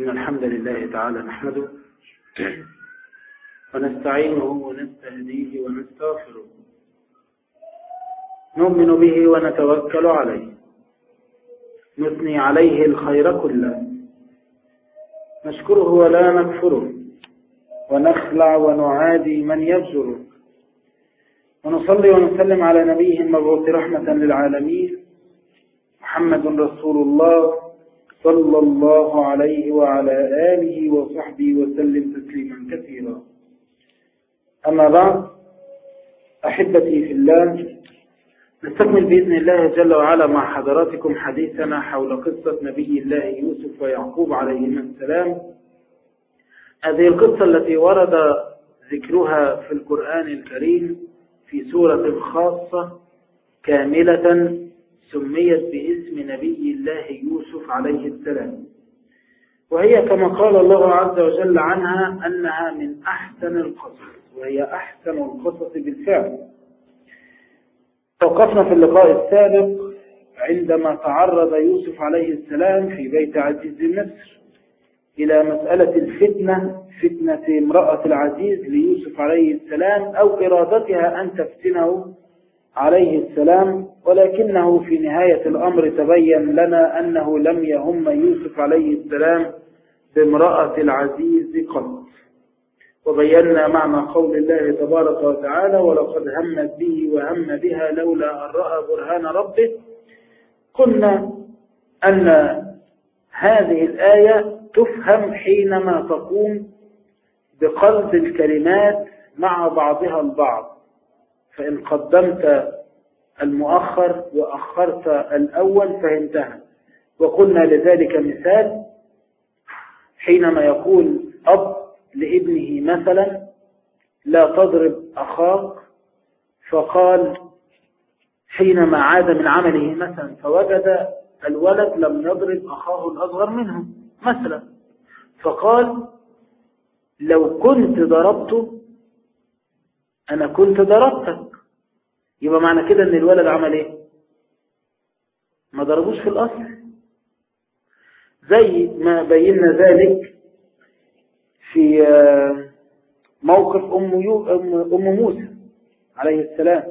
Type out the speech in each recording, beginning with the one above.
إن الحمد لله تعالى نحمده ونستعينه ونستهديه ونستغفره نؤمن به ونتوكل عليه نثني عليه الخير كله نشكره ولا نكفره ونخلع ونعادي من يبزره ونصلي ونسلم على نبيه المبعوث رحمة للعالمين محمد رسول الله صلى الله عليه وعلى آله وصحبه وسلم تسليما كثيرا أما بعد أحبتي في الله نستكمل بإذن الله جل وعلا مع حضراتكم حديثنا حول قصة نبي الله يوسف ويعقوب عليهما السلام هذه القصة التي ورد ذكرها في القرآن الكريم في سورة خاصة كاملة سميت باسم نبي الله يوسف عليه السلام وهي كما قال الله عز وجل عنها أنها من أحسن القصص وهي أحسن القصص بالفعل توقفنا في اللقاء السابق عندما تعرض يوسف عليه السلام في بيت عزيز مصر إلى مسألة الفتنة فتنة امرأة العزيز ليوسف عليه السلام أو إرادتها أن تفتنه عليه السلام ولكنه في نهاية الأمر تبين لنا أنه لم يهم يوسف عليه السلام بامرأة العزيز قط وبينا معنى قول الله تبارك وتعالى ولقد همت به وهم بها لولا أن رأى برهان ربه قلنا أن هذه الآية تفهم حينما تقوم بقلب الكلمات مع بعضها البعض فإن قدمت المؤخر وأخرت الأول فهمتها وقلنا لذلك مثال حينما يقول أب لابنه مثلا لا تضرب أخاك فقال حينما عاد من عمله مثلا فوجد الولد لم يضرب أخاه الأصغر منه مثلا فقال لو كنت ضربته أنا كنت ضربتك يبقى معنى كده أن الولد عمل إيه ما ضربوش في الأصل زي ما بينا ذلك في موقف أم, يو... أم موسى عليه السلام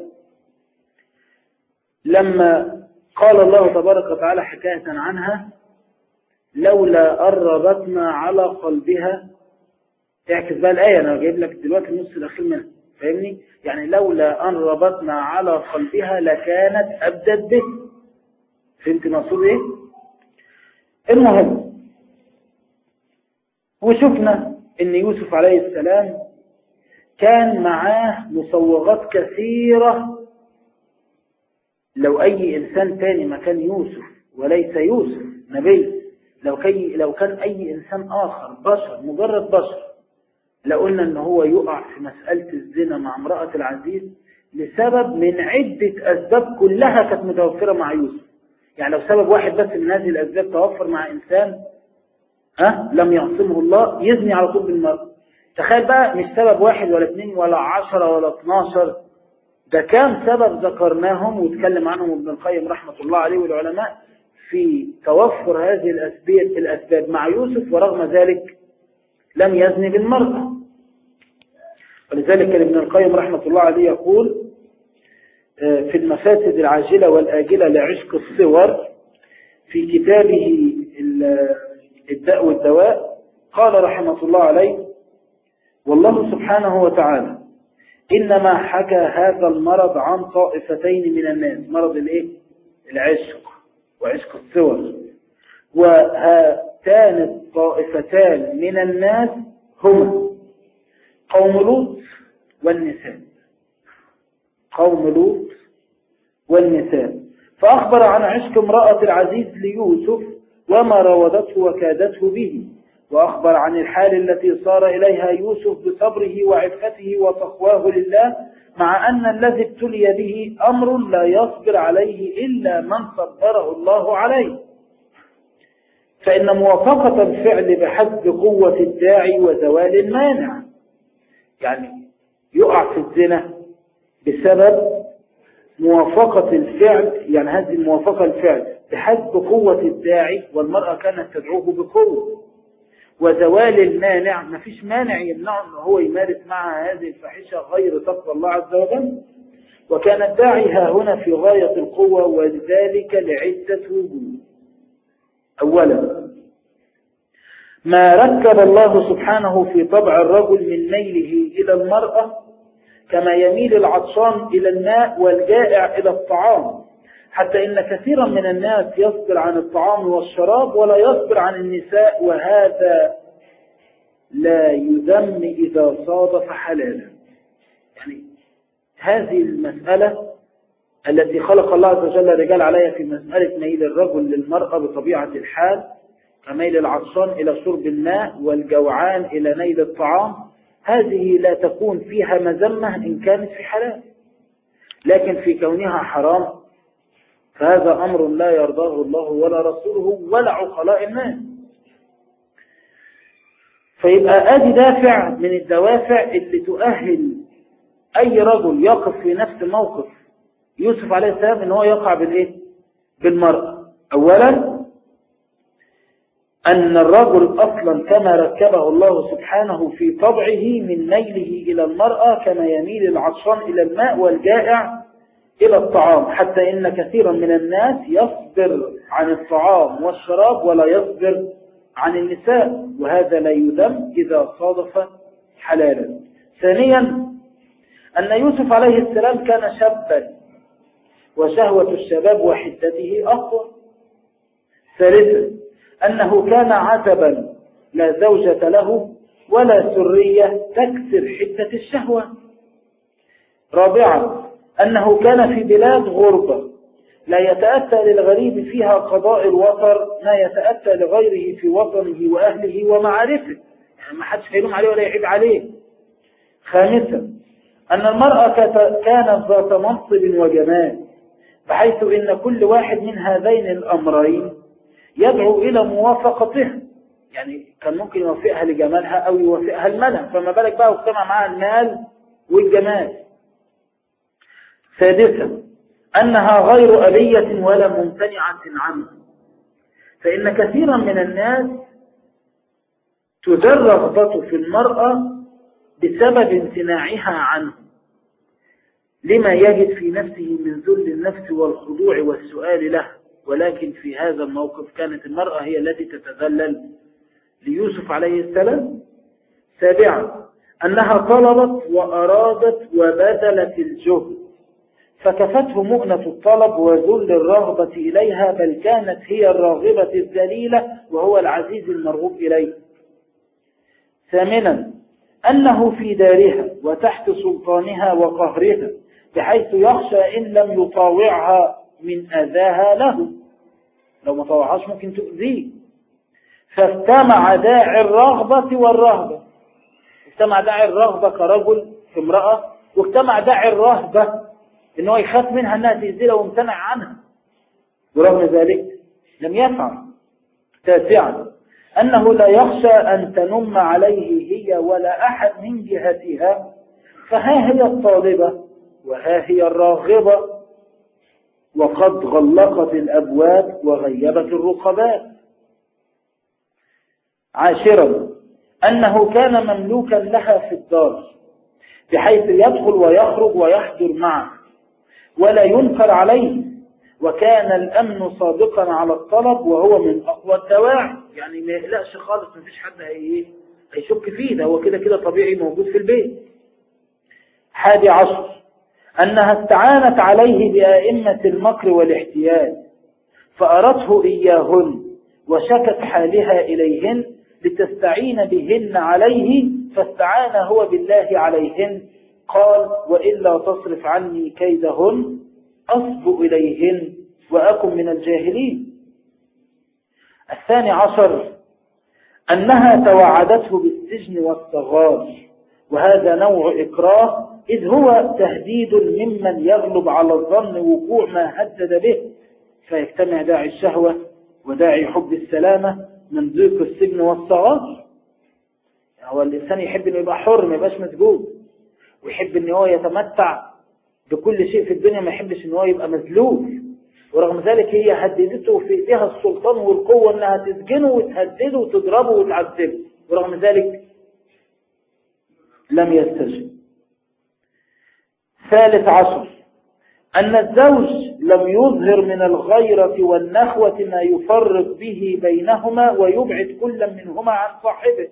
لما قال الله تبارك وتعالى حكاية عنها لولا أربتنا على قلبها اعكس بقى الآية أنا جايب لك دلوقتي النص الأخير منها فاهمني يعني لولا أن ربطنا على قلبها لكانت أبدت به فهمت مقصود إيه المهم وشفنا ان يوسف عليه السلام كان معاه مصوغات كثيرة لو أي إنسان تاني مكان يوسف وليس يوسف نبي لو, كي لو كان أي إنسان آخر بشر مجرد بشر لقلنا ان هو يقع في مسألة الزنا مع امرأة العزيز لسبب من عدة أسباب كلها كانت متوفرة مع يوسف يعني لو سبب واحد بس من هذه الأسباب توفر مع إنسان ها لم يعصمه الله يزني على طول بالمرأة تخيل بقى مش سبب واحد ولا اثنين ولا عشرة ولا اتناشر ده كام سبب ذكرناهم واتكلم عنهم ابن القيم رحمة الله عليه والعلماء في توفر هذه الأسباب, الأسباب مع يوسف ورغم ذلك لم يزني بالمرأة ولذلك ابن القيم رحمة الله عليه يقول في المفاسد العاجلة والآجلة لعشق الصور في كتابه الداء والدواء قال رحمة الله عليه والله سبحانه وتعالى إنما حكى هذا المرض عن طائفتين من الناس مرض الايه العشق وعشق الصور وهاتان الطائفتان من الناس هما قوم لوط والنساء قوم لوط والنساء فأخبر عن عشق امرأة العزيز ليوسف وما راودته وكادته به وأخبر عن الحال التي صار إليها يوسف بصبره وعفته وتقواه لله مع أن الذي ابتلي به أمر لا يصبر عليه إلا من صبره الله عليه فإن موافقة الفعل بحسب قوة الداعي وزوال المانع يعني يقع في الزنا بسبب موافقة الفعل يعني هذه الموافقة الفعل بحسب قوة الداعي والمرأة كانت تدعوه بقوة وزوال المانع ما فيش مانع يمنعه أنه هو يمارس معها هذه الفاحشة غير تقوى الله عز وجل وكان الداعي ها هنا في غاية القوة وذلك لعدة وجوه أولا ما ركب الله سبحانه في طبع الرجل من ميله إلى المرأة كما يميل العطشان إلى الماء والجائع إلى الطعام حتى إن كثيرا من الناس يصبر عن الطعام والشراب ولا يصبر عن النساء وهذا لا يذم إذا صادف حلالا يعني هذه المسألة التي خلق الله عز وجل الرجال عليها في مسألة ميل الرجل للمرأة بطبيعة الحال كميل العطشان إلى شرب الماء والجوعان إلى نيل الطعام هذه لا تكون فيها مذمة إن كانت في حلال لكن في كونها حرام فهذا أمر لا يرضاه الله ولا رسوله ولا عقلاء الناس فيبقى آدي دافع من الدوافع اللي تؤهل أي رجل يقف في نفس موقف يوسف عليه السلام إن هو يقع بالإيه؟ بالمرأة أولا أن الرجل أصلا كما ركبه الله سبحانه في طبعه من ميله إلى المرأة كما يميل العطشان إلى الماء والجائع إلى الطعام حتى إن كثيرا من الناس يصبر عن الطعام والشراب ولا يصبر عن النساء وهذا لا يذم إذا صادف حلالا ثانيا أن يوسف عليه السلام كان شابا وشهوة الشباب وحدته أقوى ثالثا أنه كان عتبا لا زوجة له ولا سرية تكسر حدة الشهوة رابعا أنه كان في بلاد غربة لا يتأتى للغريب فيها قضاء الوطر ما يتأتى لغيره في وطنه وأهله ومعارفه يعني ما حدش هيلوم عليه ولا يعيب عليه خامسا أن المرأة كانت ذات منصب وجمال بحيث إن كل واحد من هذين الأمرين يدعو إلى موافقتها يعني كان ممكن يوافقها لجمالها أو يوافقها المال فما بالك بقى واجتمع معها المال والجمال سادسا أنها غير أبية ولا ممتنعة عنه فإن كثيرا من الناس تذر رغبته في المرأة بسبب امتناعها عنه لما يجد في نفسه من ذل النفس والخضوع والسؤال له ولكن في هذا الموقف كانت المرأة هي التي تتذلل ليوسف عليه السلام سابعا أنها طلبت وأرادت وبذلت الجهد فكفته مؤنة الطلب وذل الرغبة إليها بل كانت هي الراغبة الذليلة وهو العزيز المرغوب إليه ثامنا أنه في دارها وتحت سلطانها وقهرها بحيث يخشى إن لم يطاوعها من أذاها له لو ما طاوعهاش ممكن تؤذيه فاجتمع داعي الرغبة والرهبة اجتمع داعي الرغبة كرجل في امرأة واجتمع داعي الرهبة ان هو يخاف منها انها تأذيه وامتنع عنها ورغم ذلك لم يفعل تاسعا أنه لا يخشى أن تنم عليه هي ولا أحد من جهتها فها هي الطالبة وها هي الراغبة وقد غلقت الأبواب وغيبت الرقبات عاشرا أنه كان مملوكا لها في الدار بحيث يدخل ويخرج ويحضر معه ولا ينكر عليه وكان الأمن صادقا على الطلب وهو من أقوى الدواعي يعني ما يقلقش خالص ما فيش حد هي هيشك فيه ده هو كده كده طبيعي موجود في البيت حادي عشر أنها استعانت عليه بأئمة المكر والاحتيال فأرته إياهن وشكت حالها إليهن لتستعين بهن عليه فاستعان هو بالله عليهن قال وإلا تصرف عني كيدهن أصب إليهن وأكن من الجاهلين الثاني عشر أنها توعدته بالسجن والصغار وهذا نوع إكراه إذ هو تهديد ممن يغلب على الظن وقوع ما هدد به فيجتمع داعي الشهوة وداعي حب السلامة من ضيق السجن والصغار هو الإنسان يحب أنه يبقى حر ما يبقاش مسجون ويحب أنه هو يتمتع بكل شيء في الدنيا ما يحبش أنه هو يبقى مذلول ورغم ذلك هي هددته في ايديها السلطان والقوة انها تسجنه وتهدده وتضربه وتعذبه ورغم ذلك لم يستجب ثالث عشر أن الزوج لم يظهر من الغيرة والنخوة ما يفرق به بينهما ويبعد كل منهما عن صاحبه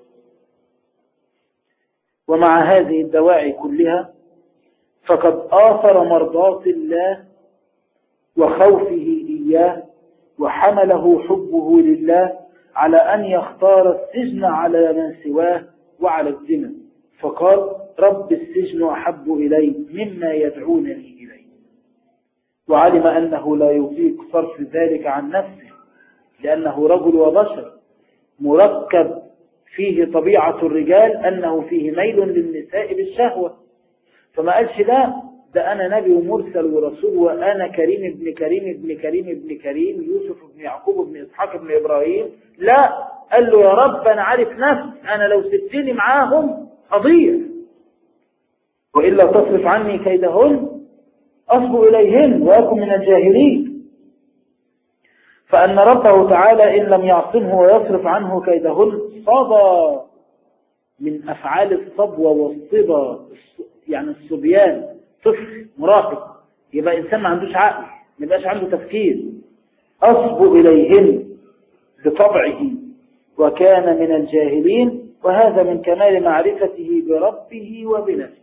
ومع هذه الدواعي كلها فقد آثر مرضاة الله وخوفه إياه وحمله حبه لله على أن يختار السجن على من سواه وعلى الزنا فقال رب السجن أحب إلي مما يدعونني إليه وعلم أنه لا يطيق صرف ذلك عن نفسه لأنه رجل وبشر مركب فيه طبيعة الرجال أنه فيه ميل للنساء بالشهوة فما قالش لا ده أنا نبي ومرسل ورسول وأنا كريم ابن كريم ابن كريم ابن كريم يوسف ابن يعقوب ابن إسحاق ابن إبراهيم لا قال له يا رب أنا عارف نفسي أنا لو سبتني معاهم أضيع وإلا تصرف عني كيدهن أصب إليهن وأكن من الجاهلين فأن ربه تعالى إن لم يعصمه ويصرف عنه كيدهن صدى من أفعال الصبوة والصبا يعني الصبيان طفل مراهق يبقى إنسان ما عندوش عقل ما يبقاش عنده تفكير أصب إليهن بطبعه وكان من الجاهلين وهذا من كمال معرفته بربه وبنفسه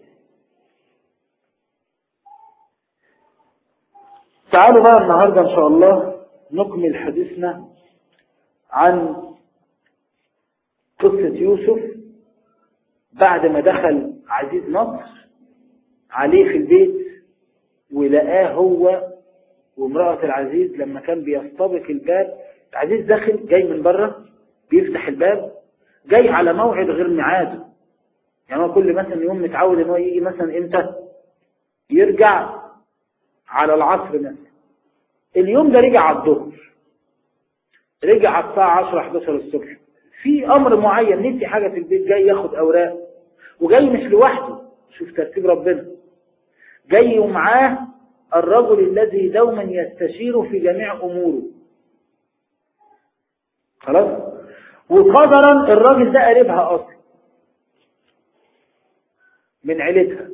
تعالوا بقى النهاردة إن شاء الله نكمل حديثنا عن قصة يوسف بعد ما دخل عزيز مصر عليه في البيت ولقاه هو وامرأة العزيز لما كان بيستبق الباب العزيز داخل جاي من بره بيفتح الباب جاي على موعد غير ميعاده يعني هو كل مثلا يوم متعود ان هو يجي مثلا امتى يرجع على العصر مثلا اليوم ده رجع على الظهر رجع على الساعة 10 11 الصبح في امر معين نسي حاجة في البيت جاي ياخد اوراق وجاي مش لوحده شوف ترتيب ربنا جاي ومعاه الرجل الذي دوما يستشيره في جميع اموره خلاص وقدرا الراجل ده قريبها اصلا من عيلتها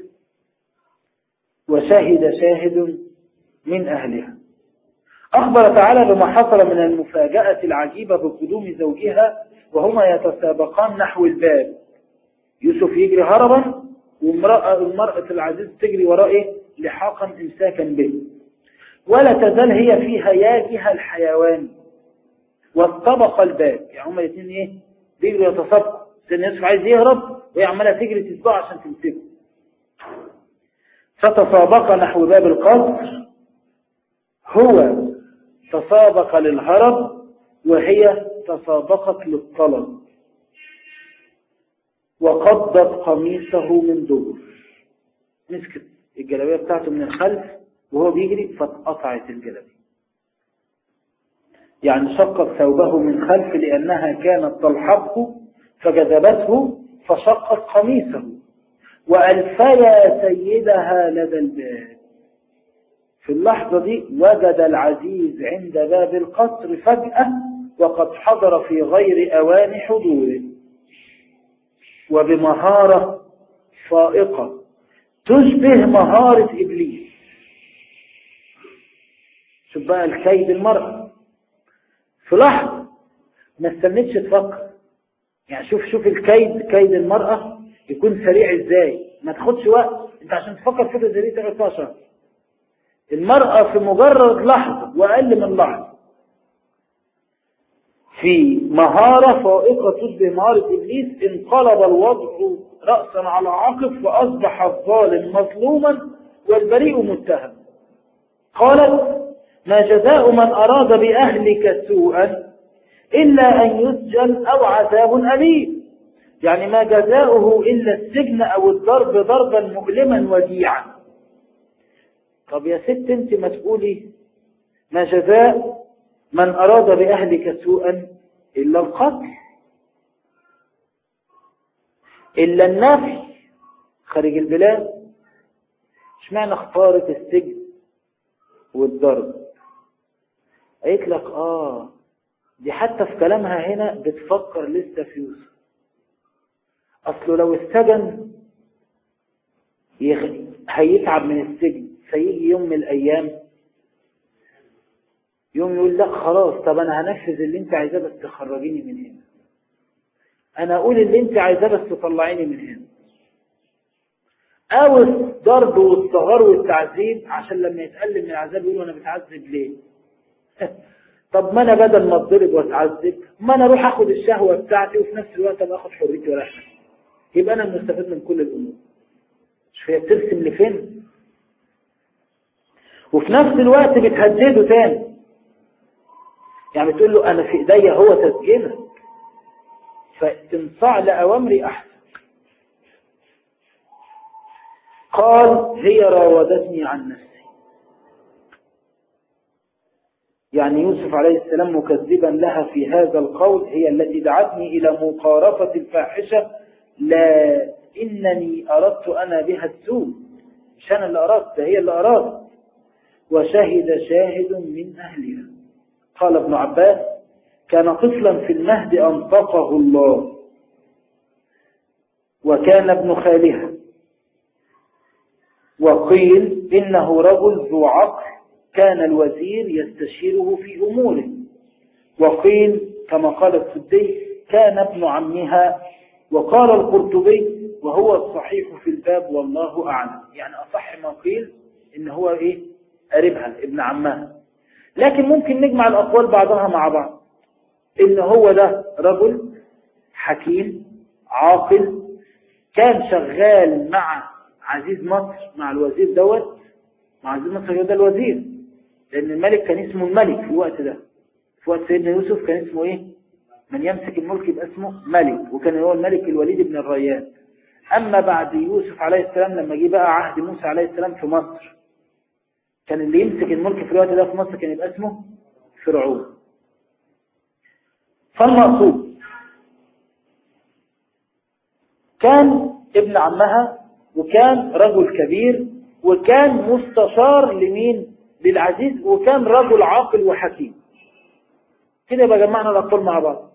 وشهد شاهد من اهلها اخبر تعالى بما حصل من المفاجأة العجيبة بقدوم زوجها وهما يتسابقان نحو الباب يوسف يجري هربا وامرأة المرأة العزيز تجري ورائه لحاقا امساكا به ولا تزال هي في هياجها الحيوان واستبق الباب يعني هما الاثنين ايه بيجروا يتسابقوا سيدنا يوسف عايز يهرب وهي عماله تجري تسبقه عشان تمسكه فتسابق نحو باب القصر هو تسابق للهرب وهي تسابقت للطلب وقضت قميصه من دبر مسكت الجلابيه بتاعته من الخلف وهو بيجري فاتقطعت الجلابيه يعني شقت ثوبه من خلف لأنها كانت تلحظه فجذبته فشقت قميصه وألفيا سيدها لدى الباب في اللحظة دي وجد العزيز عند باب القصر فجأة وقد حضر في غير أوان حضوره وبمهارة فائقة تشبه مهارة إبليس شوف بقى الكيد المرأة في لحظة ما استنتش تفكر يعني شوف شوف الكيد كيد المرأة يكون سريع ازاي ما تاخدش وقت انت عشان تفكر فكرة زي دي تقعد فيها شهر المرأة في مجرد لحظة وأقل من لحظة في مهارة فائقة تشبه مهارة إبليس انقلب الوضع رأسا على عقب فأصبح الظالم مظلوما والبريء متهم قالت ما جزاء من أراد بأهلك سوءا إلا أن يسجن أو عذاب أليم يعني ما جزاؤه إلا السجن أو الضرب ضربا مؤلما وجيعا طب يا ست انت ما تقولي ما جزاء من أراد بأهلك سوءا إلا القتل إلا النفي خارج البلاد اشمعنى اختارت السجن والضرب قالت لك آه دي حتى في كلامها هنا بتفكر لسه في يوسف أصله لو السجن هيتعب من السجن فيجي يوم من الأيام يوم يقول لا خلاص طب أنا هنفذ اللي أنت عايزاه بس تخرجيني من هنا أنا أقول اللي أنت عايزاه بس تطلعيني من هنا أو الضرب والصغار والتعذيب عشان لما يتألم من العذاب يقولوا أنا بتعذب ليه طب ما أنا بدل ما اتضرب واتعذب ما أنا أروح أخد الشهوة بتاعتي وفي نفس الوقت أبقى أخد حريتي وراحتي يبقى أنا المستفيد من كل الأمور مش هي بترسم لفين وفي نفس الوقت بتهدده تاني يعني بتقول له أنا في إيديا هو تسجيلك فانصاع لأوامري أحسن قال هي راودتني عن نفسي يعني يوسف عليه السلام مكذبا لها في هذا القول هي التي دعتني إلى مقارفة الفاحشة لا إنني أردت أنا بها السوء مش أنا اللي أردت هي اللي أردت وشهد شاهد من أهلها قال ابن عباس كان طفلا في المهد أنطقه الله وكان ابن خالها وقيل إنه رجل ذو عقل كان الوزير يستشيره في أموره وقيل كما قال السدي كان ابن عمها وقال القرطبي وهو الصحيح في الباب والله أعلم يعني أصح ما قيل إن هو إيه قريبها ابن عمها لكن ممكن نجمع الأقوال بعضها مع بعض إن هو ده رجل حكيم عاقل كان شغال مع عزيز مصر مع الوزير دوت مع عزيز مصر ده الوزير لأن الملك كان اسمه الملك في الوقت ده في وقت سيدنا يوسف كان اسمه إيه من يمسك الملك يبقى اسمه ملك وكان هو الملك الوليد بن الريان أما بعد يوسف عليه السلام لما جه بقى عهد موسى عليه السلام في مصر كان اللي يمسك الملك في الوقت ده في مصر كان يبقى اسمه فرعون فالمقصود كان ابن عمها وكان رجل كبير وكان مستشار لمين للعزيز وكان رجل عاقل وحكيم كده يبقى جمعنا الأقوال مع بعض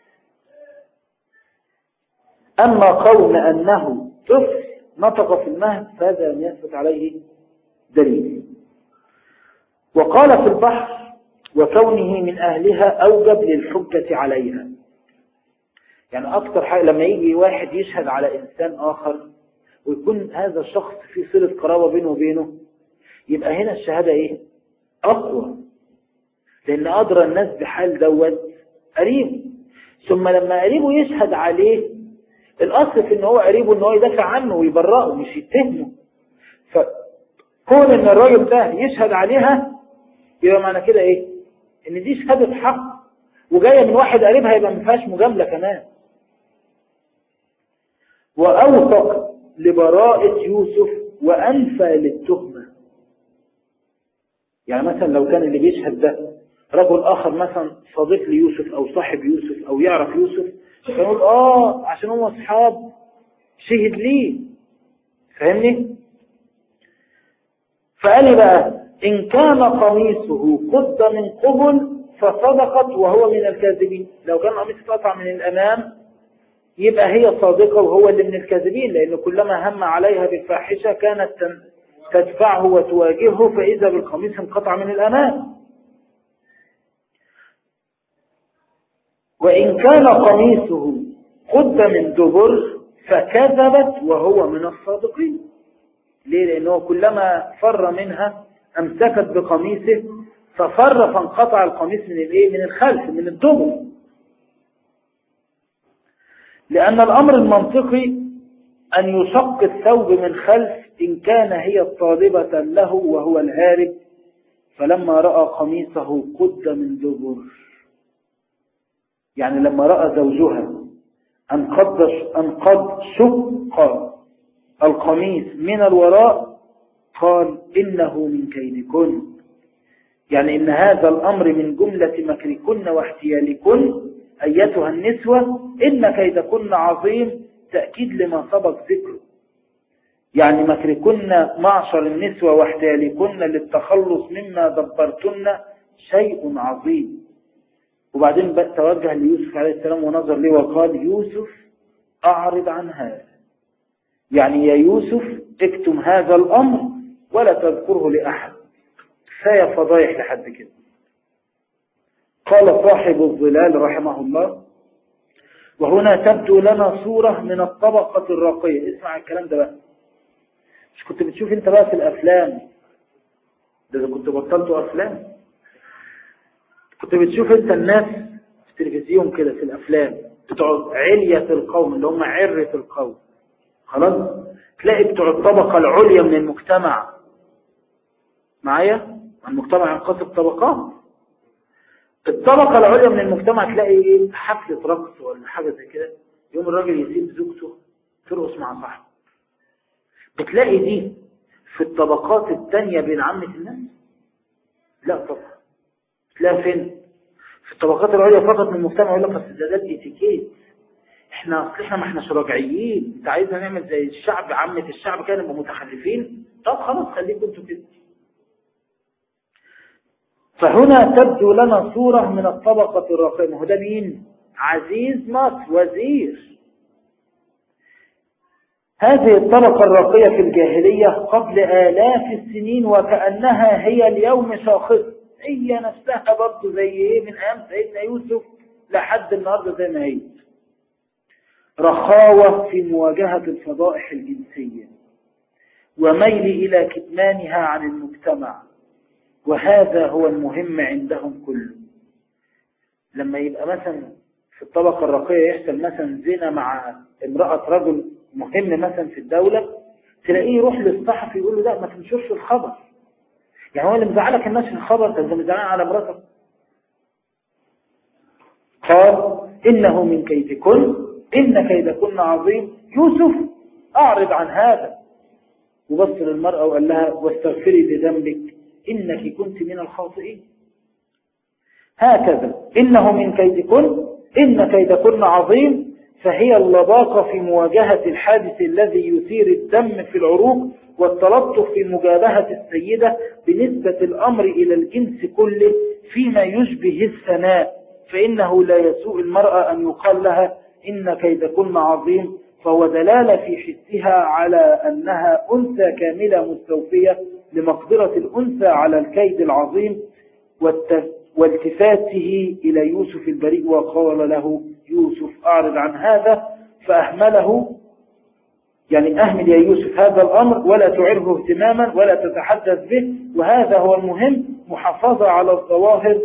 أما قول أنه طفل نطق في المهد فهذا لم يثبت عليه دليل وقال في البحر وكونه من أهلها أوجب للحجة عليها يعني أكثر حاجة لما يجي واحد يشهد على إنسان آخر ويكون هذا الشخص في صلة قرابة بينه وبينه يبقى هنا الشهادة إيه؟ أقوى لأن أدرى الناس بحال دوت قريب ثم لما قريبه يشهد عليه الأصل في إن هو قريبه إن هو يدافع عنه ويبرئه مش يتهمه فكون إن الراجل ده يشهد عليها يبقى معنى كده إيه؟ إن دي شهادة حق وجاية من واحد قريبها يبقى ما فيهاش مجاملة كمان وأوثق لبراءة يوسف وأنفى للتهمة يعني مثلا لو كان اللي بيشهد ده رجل آخر مثلا صديق ليوسف أو صاحب يوسف أو يعرف يوسف كان يقول آه عشان هم أصحاب شهد ليه فاهمني فقال بقى إن كان قميصه قد من قبل فصدقت وهو من الكاذبين لو كان قميص اتقطع من الأمام يبقى هي صادقة وهو اللي من الكاذبين لأن كلما هم عليها بالفاحشة كانت تدفعه وتواجهه فإذا بالقميص انقطع من الأمام وإن كان قميصه قد من دبر فكذبت وهو من الصادقين ليه لأنه كلما فر منها أمسكت بقميصه ففر فانقطع القميص من الايه من الخلف من الدبر لأن الأمر المنطقي أن يشق الثوب من خلف إن كان هي الطالبة له وهو الهارب فلما رأى قميصه قد من دبر يعني لما رأى زوجها أن قد, أن قد شق القميص من الوراء قال إنه من كيدكن يعني إن هذا الأمر من جملة مكركن واحتيالكن أيتها النسوة إن كيدكن عظيم تأكيد لما سبق ذكره يعني مكركن معشر النسوة واحتيالكن للتخلص مما دبرتن شيء عظيم وبعدين توجه ليوسف عليه السلام ونظر له وقال يوسف أعرض عن هذا يعني يا يوسف اكتم هذا الأمر ولا تذكره لأحد كفاية فضايح لحد كده قال صاحب الظلال رحمه الله وهنا تبدو لنا صورة من الطبقة الراقية اسمع الكلام ده بقى مش كنت بتشوف انت بقى في الأفلام ده إذا كنت بطلت أفلام كنت بتشوف انت الناس في التلفزيون كده في الأفلام بتوع علية القوم اللي هم عرة القوم خلاص تلاقي بتوع الطبقة العليا من المجتمع معايا المجتمع ينقسم طبقات الطبقة العليا من المجتمع تلاقي ايه حفلة رقص ولا حاجة زي كده يوم الراجل يسيب زوجته ترقص مع صاحبه بتلاقي دي في الطبقات التانية بين عامة الناس لا طبعا تلاقي فين في الطبقات العليا فقط من المجتمع يقول لك اصل ده ده الاتيكيت احنا اصل احنا ما احناش راجعيين انت عايزنا نعمل زي الشعب عامة الشعب كده نبقى متخلفين طب خلاص خليكم انتوا كده فهنا تبدو لنا صورة من الطبقة الراقية ما هو ده مين عزيز مصر وزير هذه الطبقة الراقية في الجاهلية قبل آلاف السنين وكأنها هي اليوم شاخصة هي نفسها برضه زي ايه من أيام سيدنا يوسف لحد النهاردة زي ما هي رخاوة في مواجهة الفضائح الجنسية وميل إلى كتمانها عن المجتمع وهذا هو المهم عندهم كله لما يبقى مثلا في الطبقة الراقية يحصل مثلا زنا مع امرأة رجل مهم مثلا في الدولة تلاقيه يروح للصحفي يقول له لا ما تنشرش الخبر يعني هو اللي مزعلك الناس في الخبر ده مزعلان على مراتك قال إنه من كيدكن إن كيدكن عظيم يوسف أعرض عن هذا وبص للمرأة وقال لها واستغفري لذنبك إنك كنت من الخاطئين هكذا إنه من كيدكن إن كيدكن عظيم فهي اللباقة في مواجهة الحادث الذي يثير الدم في العروق والتلطف في مجابهة السيدة بنسبة الأمر إلى الجنس كله فيما يشبه الثناء فإنه لا يسوء المرأة أن يقال لها إن كيدكن عظيم فهو دلالة في حسها على أنها أنثى كاملة مستوفية لمقدرة الأنثى على الكيد العظيم والتفاته إلى يوسف البريء وقال له يوسف أعرض عن هذا فأهمله يعني أهمل يا يوسف هذا الأمر ولا تعره اهتماما ولا تتحدث به وهذا هو المهم محافظة على الظواهر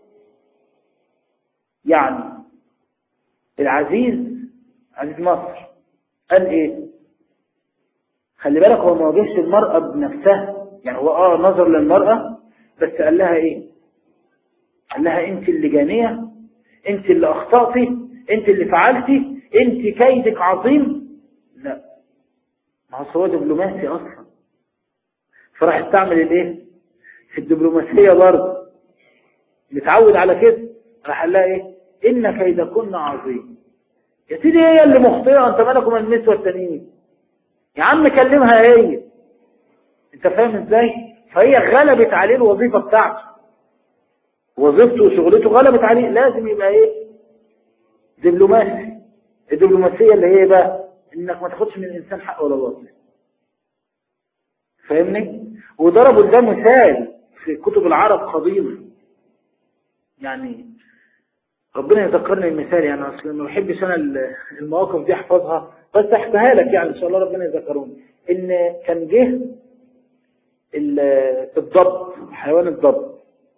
يعني العزيز عزيز مصر قال ايه خلي بالك هو ما واجهش المرأة بنفسها يعني هو اه نظر للمرأة بس قال لها ايه قال لها انت اللي جانية انت اللي اخطأتي انت اللي فعلتي انت كيدك عظيم لا ما هو هو دبلوماسي اصلا فراح استعمل الايه في الدبلوماسية برضه متعود على كده راح قال لها ايه ان كيدكن عظيم يا سيدي هي اللي مخطئه انت مالك من النسوة التانيين يا عم كلمها هي انت فاهم ازاي فهي غلبت عليه الوظيفة بتاعته وظيفته وشغلته غلبت عليه لازم يبقى ايه دبلوماسي الدبلوماسية اللي هي بقى انك ما تاخدش من الانسان حق ولا باطل فاهمني وضربوا ده مثال في كتب العرب قديما يعني ربنا يذكرني المثال يعني اصل ما بحبش انا المواقف دي احفظها بس احكيها لك يعني ان شاء الله ربنا يذكروني ان كان جه الضب حيوان الضب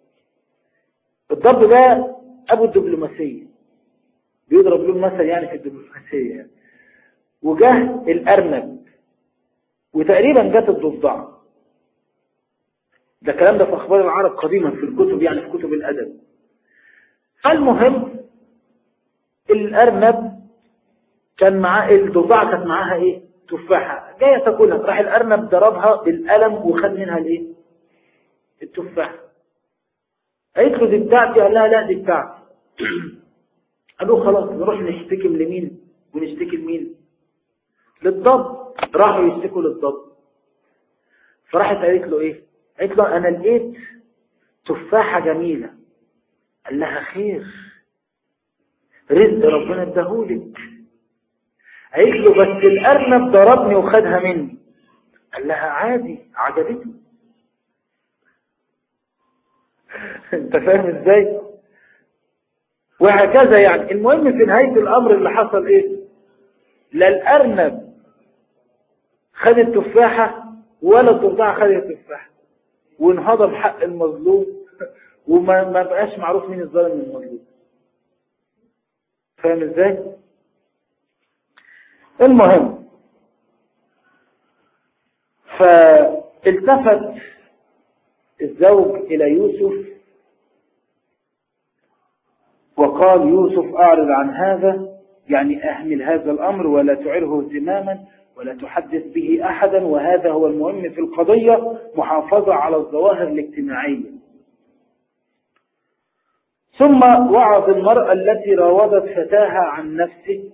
الضب ده ابو الدبلوماسيه بيضرب له المثل يعني في الدبلوماسيه يعني. وجه الارنب وتقريبا جت الضفدع ده الكلام ده في اخبار العرب قديما في الكتب يعني في كتب الادب فالمهم الارنب كان معاه الضفدعه كانت معاها ايه تفاحه جايه تاكلها راح الارنب ضربها بالقلم وخد منها الايه التفاحه قالت له دي بتاعتي قال لها لا دي بتاعتي قالوا خلاص نروح نشتكي لمين ونشتكي لمين للضب راحوا يشتكوا للضب فراحت قالت له ايه قالت له انا لقيت تفاحة جميلة قال لها خير رزق ربنا اداهولك قالت له بس الأرنب ضربني وخدها مني قال لها عادي عجبتني انت فاهم ازاي وهكذا يعني المهم في نهاية الأمر اللي حصل ايه لا الأرنب خد التفاحة ولا الضفدعة خد التفاحة وانهضم حق المظلوم وما ما بقاش معروف مين الظالم من المظلوم فاهم ازاي المهم فالتفت الزوج إلى يوسف وقال يوسف أعرض عن هذا يعني أهمل هذا الأمر ولا تعره اهتماما ولا تحدث به أحدا وهذا هو المهم في القضية محافظة على الظواهر الاجتماعية ثم وعظ المرأة التي راودت فتاها عن نفسه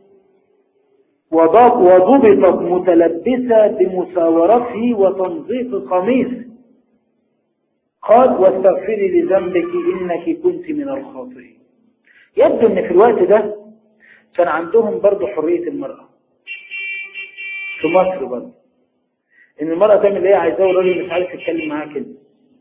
وضبطت متلبسة بمساورته وتنظيف قميصه قال واستغفري لذنبك إنك كنت من الخاطئين يبدو ان في الوقت ده كان عندهم برضو حرية المرأة في مصر برضو ان المرأة تعمل اللي هي عايزاه والراجل مش عارف يتكلم معاها كده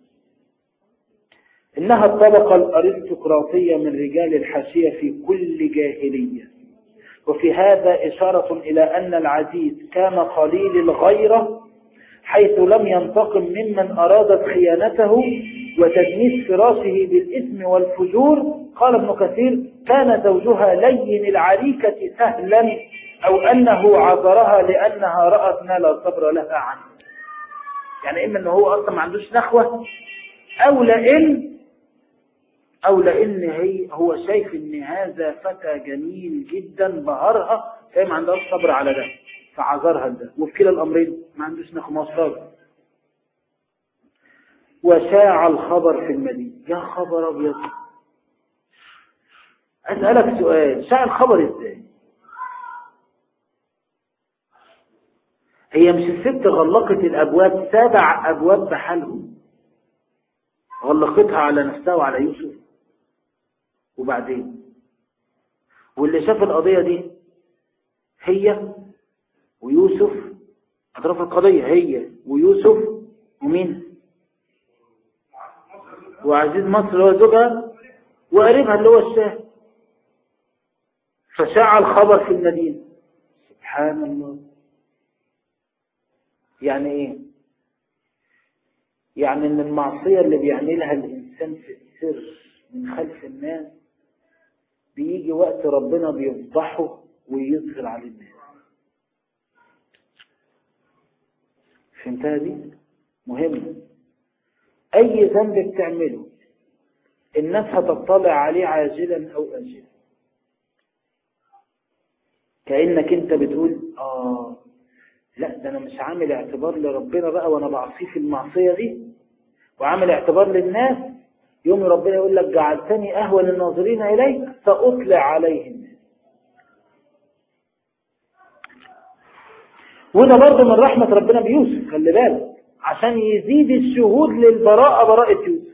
انها الطبقة الارستقراطية من رجال الحاشية في كل جاهلية وفي هذا إشارة إلى أن العزيز كان قليل الغيرة حيث لم ينتقم ممن أرادت خيانته وتدنيس فراشه بالإثم والفجور قال ابن كثير كان زوجها لين العريكة سهلا أو أنه عذرها لأنها رأت ما لا صبر لها عنه يعني إما أنه هو أصلا ما عندوش نخوة أو لأن أو لأن هي هو شايف أن هذا فتى جميل جدا بهرها فهي ما عندهاش صبر على ده فعذرها ده وفي كلا الأمرين ما عندوش نخوة صبر وشاع الخبر في المدينة يا خبر أبيض أسألك سؤال شاع الخبر إزاي هي مش الست غلقت الأبواب سبع أبواب بحالهم غلقتها على نفسها وعلى يوسف وبعدين واللي شاف القضية دي هي ويوسف أطراف القضية هي ويوسف ومين وعزيز مصر اللي هو زوجها وقريبها اللي هو الشاه فشاع الخبر في المدينة سبحان الله يعني ايه يعني ان المعصية اللي بيعملها الانسان في السر من خلف الناس بيجي وقت ربنا بيفضحه ويظهر عليه الناس فهمتها دي مهمة اي ذنب بتعمله الناس هتطلع عليه عاجلا او اجلا كأنك انت بتقول اه لا ده انا مش عامل اعتبار لربنا بقى وانا بعصيه في المعصية دي وعامل اعتبار للناس يوم ربنا يقول لك جعلتني اهون الناظرين اليك ساطلع عليهم وده برضه من رحمة ربنا بيوسف خلي بالك عشان يزيد الشهود للبراءة براءة يوسف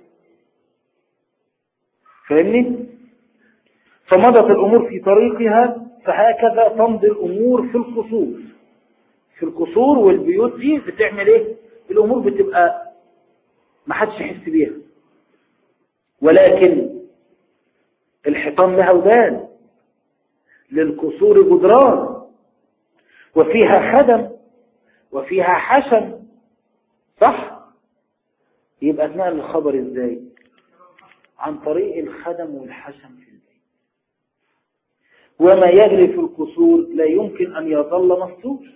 فاهمني فمضت الامور في طريقها فهكذا تمضي الامور في القصور في القصور والبيوت دي بتعمل ايه الامور بتبقى ما حدش يحس بيها ولكن الحيطان لها ودان للقصور جدران وفيها خدم وفيها حشم صح يبقى اتنقل الخبر ازاي عن طريق الخدم والحشم في البيت وما يجري في القصور لا يمكن ان يظل مفتوح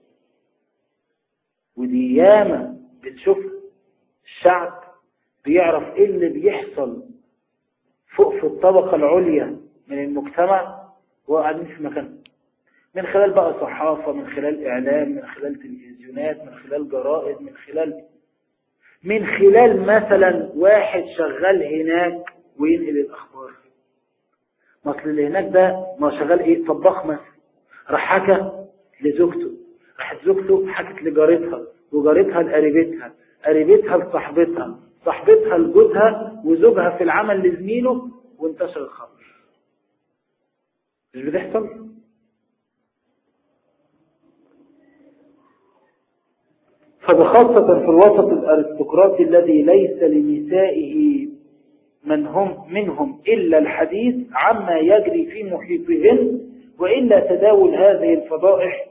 ودي ياما بتشوف الشعب بيعرف ايه اللي بيحصل فوق في الطبقة العليا من المجتمع وقاعدين في مكانهم من خلال بقى صحافة من خلال إعلام من خلال تلفزيونات من خلال جرائد من خلال من خلال مثلا واحد شغال هناك وينقل الأخبار مثل اللي هناك ده ما شغال ايه طباخ مثلا راح حكى لزوجته راحت زوجته حكت لجارتها وجارتها لقريبتها قريبتها لصاحبتها صاحبتها لجوزها وزوجها في العمل لزميله وانتشر الخبر مش بتحصل فبخاصة في الوسط الأرستقراطي الذي ليس لنسائه من هم منهم إلا الحديث عما يجري في محيطهن وإلا تداول هذه الفضائح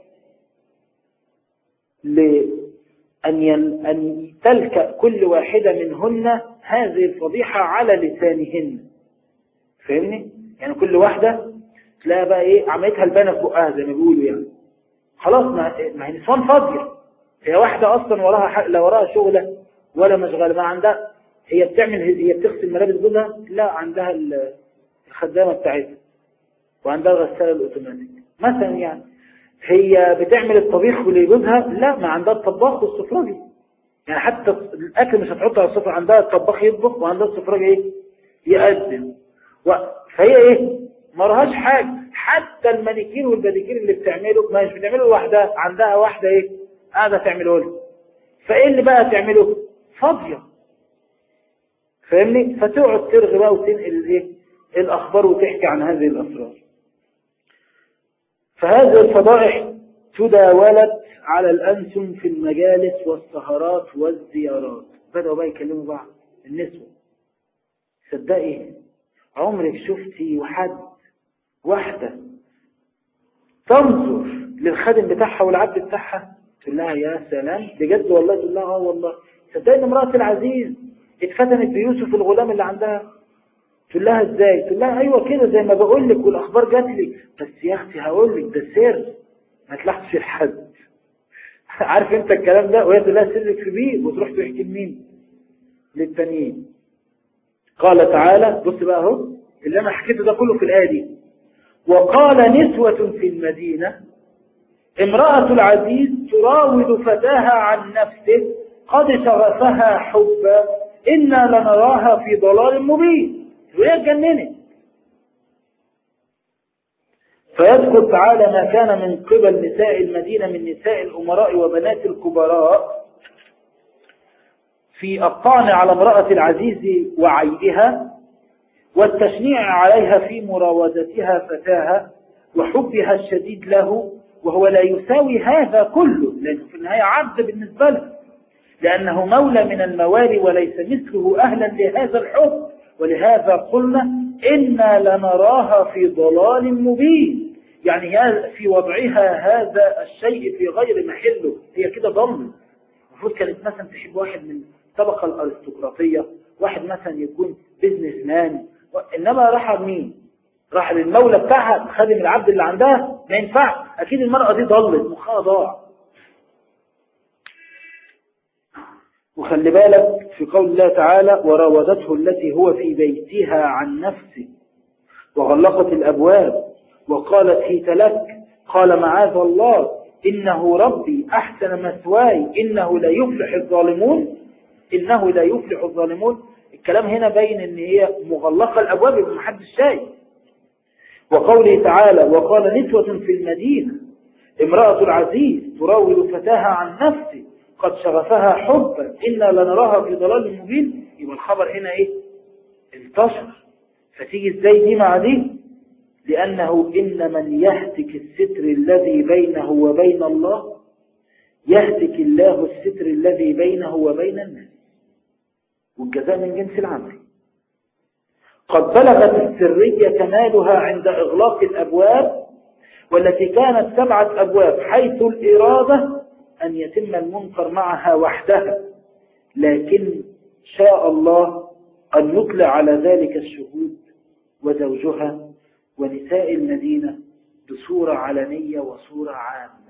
لأن ين... أن تلك كل واحدة منهن هذه الفضيحة على لسانهن فاهمني؟ يعني كل واحدة تلاقي بقى ايه عملتها البانة في بقها زي ما بيقولوا يعني خلاص ما, ما هي نسوان فاضية هي واحدة أصلا وراها حق لا وراها شغلة ولا مشغلة ما عندها هي بتعمل هي بتغسل ملابس جوزها لا عندها الخدامة بتاعتها وعندها الغسالة الأوتوماتيك مثلا يعني هي بتعمل الطبيخ لجوزها لا ما عندها الطباخ والسفراجي يعني حتى الأكل مش هتحطه على السفرة عندها الطباخ يطبخ وعندها السفراجي ايه يقدم و... فهي ايه ما لهاش حاجة حتى المانيكير والباديكير اللي بتعمله ما مش بتعمله لوحدها عندها واحدة ايه قاعدة تعمله لها فايه اللي بقى تعمله فاضية فاهمني فتقعد ترغي بقى وتنقل الايه الاخبار وتحكي عن هذه الاسرار فهذه الفضائح تداولت على الأنسم في المجالس والسهرات والزيارات بدأوا بقى يكلموا بعض النسوة صدقي عمرك شفتي وحد واحدة تنظر للخادم بتاعها والعبد بتاعها تقول لها يا سلام بجد والله تقول لها اه والله صدقني امرأة العزيز اتفتنت بيوسف الغلام اللي عندها تقول لها ازاي تقول لها ايوه كده زي ما بقول لك والاخبار جات لي بس يا اختي هقول لك ده سر ما تلاحظش لحد عارف انت الكلام ده وهي تقول لها سرك في بيه وتروح تحكي لمين للتانيين قال تعالى بص بقى اهو اللي انا حكيته ده كله في الايه دي وقال نسوة في المدينة امرأة العزيز تراود فتاها عن نفسه قد شغفها حبا إنا لنراها في ضلال مبين وهي اتجننت فيذكر تعالى ما كان من قبل نساء المدينة من نساء الأمراء وبنات الكبراء في الطعن على امرأة العزيز وعيبها والتشنيع عليها في مراودتها فتاها وحبها الشديد له وهو لا يساوي هذا كله لأنه في النهاية عبد بالنسبة له لأنه مولى من الموالي وليس مثله أهلا لهذا الحب ولهذا قلنا إنا لنراها في ضلال مبين يعني في وضعها هذا الشيء في غير محله هي كده ضل المفروض كانت مثلا تحب واحد من الطبقة الأرستقراطية واحد مثلا يكون بيزنس مان إنما راح مين راح للمولى بتاعها خادم العبد اللي عندها ما ينفع أكيد المرأة دي ضلت مخها ضاع وخلي بالك في قول الله تعالى وراودته التي هو في بيتها عن نفسه وغلقت الأبواب وقالت هيت لك قال معاذ الله إنه ربي أحسن مثواي إنه لا يفلح الظالمون إنه لا يفلح الظالمون الكلام هنا باين ان هي مغلقة الأبواب يبقى محدش شايف وقوله تعالى وقال نسوة في المدينة امرأة العزيز تراود فتاها عن نفسه قد شغفها حبا إنا لنراها في ضلال مبين يبقى الخبر هنا إيه انتشر فتيجي ازاي دي مع دي لأنه إن من يهتك الستر الذي بينه وبين الله يهتك الله الستر الذي بينه وبين الناس والجزاء من جنس العمل قد بلغت السرية كمالها عند إغلاق الأبواب والتي كانت سبعة أبواب حيث الإرادة أن يتم المنكر معها وحدها لكن شاء الله أن يطلع على ذلك الشهود وزوجها ونساء المدينة بصورة علنية وصورة عامة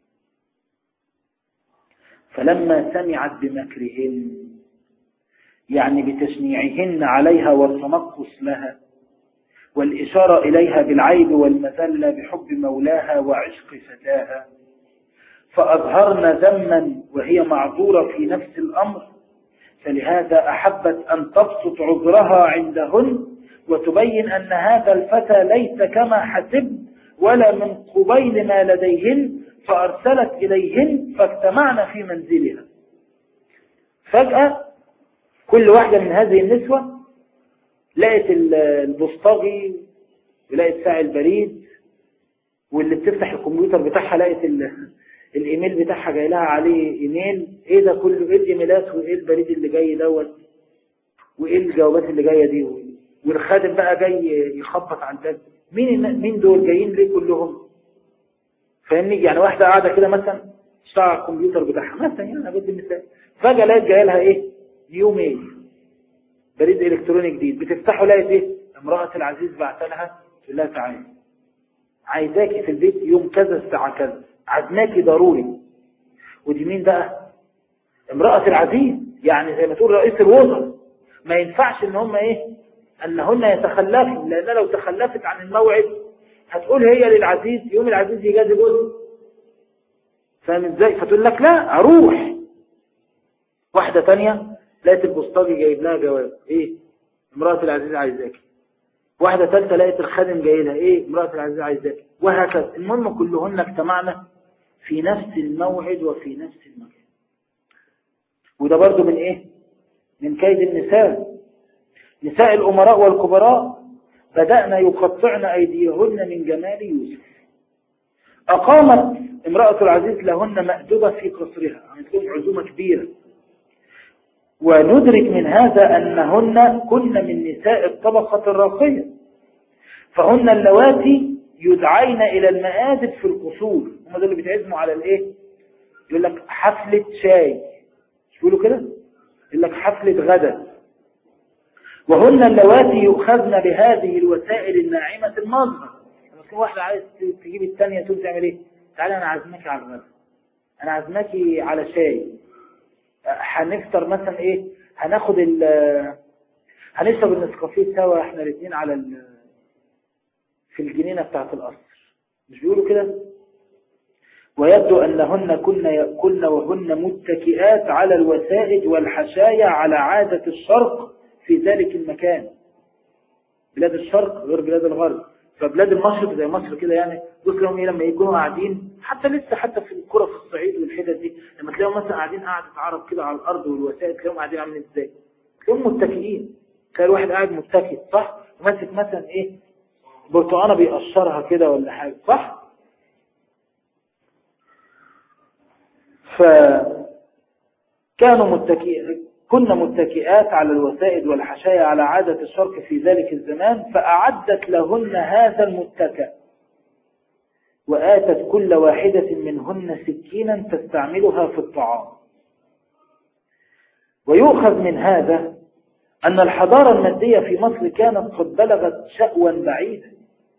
فلما سمعت بمكرهن يعني بتشنيعهن عليها والتنقص لها والإشارة إليها بالعيب والمذلة بحب مولاها وعشق فتاها فأظهرن ذما وهي معذورة في نفس الأمر فلهذا أحبت أن تبسط عذرها عندهن وتبين أن هذا الفتى ليس كما حسب ولا من قبيل ما لديهن فأرسلت إليهن فاجتمعن في منزلها فجأة كل واحدة من هذه النسوة لقت البوسطجي ولقت ساعي البريد واللي بتفتح الكمبيوتر بتاعها لقت الايميل بتاعها جاي لها عليه ايميل ايه ده كله ايه الايميلات وايه البريد اللي جاي دوت وايه الجوابات اللي جايه دي والخادم بقى جاي يخبط على الباب مين مين دول جايين ليه كلهم فاهمني يعني واحده قاعده كده مثلا تشتغل على الكمبيوتر بتاعها مثلا يعني انا بدي مثال فجاه لقيت جاي لها ايه نيو ميل بريد الكتروني جديد بتفتحه لقيت ايه امراه العزيز بعت لها تقول لها تعالي عايزاكي في البيت يوم كذا الساعه كذا عزماكي ضروري ودي مين بقى امراه العزيز يعني زي ما تقول رئيس الوزراء ما ينفعش ان هم ايه انهن يتخلفن لان لو تخلفت عن الموعد هتقول هي للعزيز يوم العزيز يجازي جوزي فاهم ازاي فتقول لك لا اروح واحدة تانية لقيت البوسطجي جايب لها جواب ايه امرأة العزيز عايزاك واحدة ثالثة لقيت الخادم جاي لها ايه امرأة العزيز عايزاك وهكذا المهم كلهن اجتمعنا في نفس الموعد وفي نفس المكان وده برضو من ايه من كيد النساء نساء الأمراء والكبراء بدأنا يقطعن أيديهن من جمال يوسف أقامت امرأة العزيز لهن مأدبة في قصرها عملت لهم عزومة كبيرة وندرك من هذا أنهن كن من نساء الطبقة الراقية فهن اللواتي يدعين إلى المآدب في القصور هم دول اللي بيتعزموا على الإيه يقول لك حفلة شاي مش بيقولوا كده يقول لك حفلة غدا وهن اللواتي يؤخذن بهذه الوسائل الناعمة المظهر لما تكون واحدة عايز تجيب الثانية تقول تعمل ايه تعالى انا عازمك على الغدا انا عازمك على شاي هنفطر مثلا ايه هناخد ال هنشرب النسكافيه سوا احنا الاثنين على ال... في الجنينة بتاعت القصر مش بيقولوا كده ويبدو أنهن كن يأكلن وهن متكئات على الوسائد والحشايا على عادة الشرق في ذلك المكان بلاد الشرق غير بلاد الغرب فبلاد المشرق زي مصر كده يعني بص لهم ايه لما يكونوا قاعدين حتى لسه حتى في الكرة في الصعيد والحتت دي لما تلاقيهم مثلا قاعدين قاعدة عرب كده على الارض والوسائد تلاقيهم قاعدين عاملين ازاي تلاقيهم متكئين تلاقي الواحد قاعد متكئ صح وماسك مثلا ايه برتقانه بيقشرها كده ولا حاجه صح فكانوا متكئين كنا متكئات على الوسائد والحشايا على عادة الشرق في ذلك الزمان فأعدت لهن هذا المتكأ وآتت كل واحدة منهن سكينا تستعملها في الطعام ويؤخذ من هذا أن الحضارة المادية في مصر كانت قد بلغت شأوا بعيدا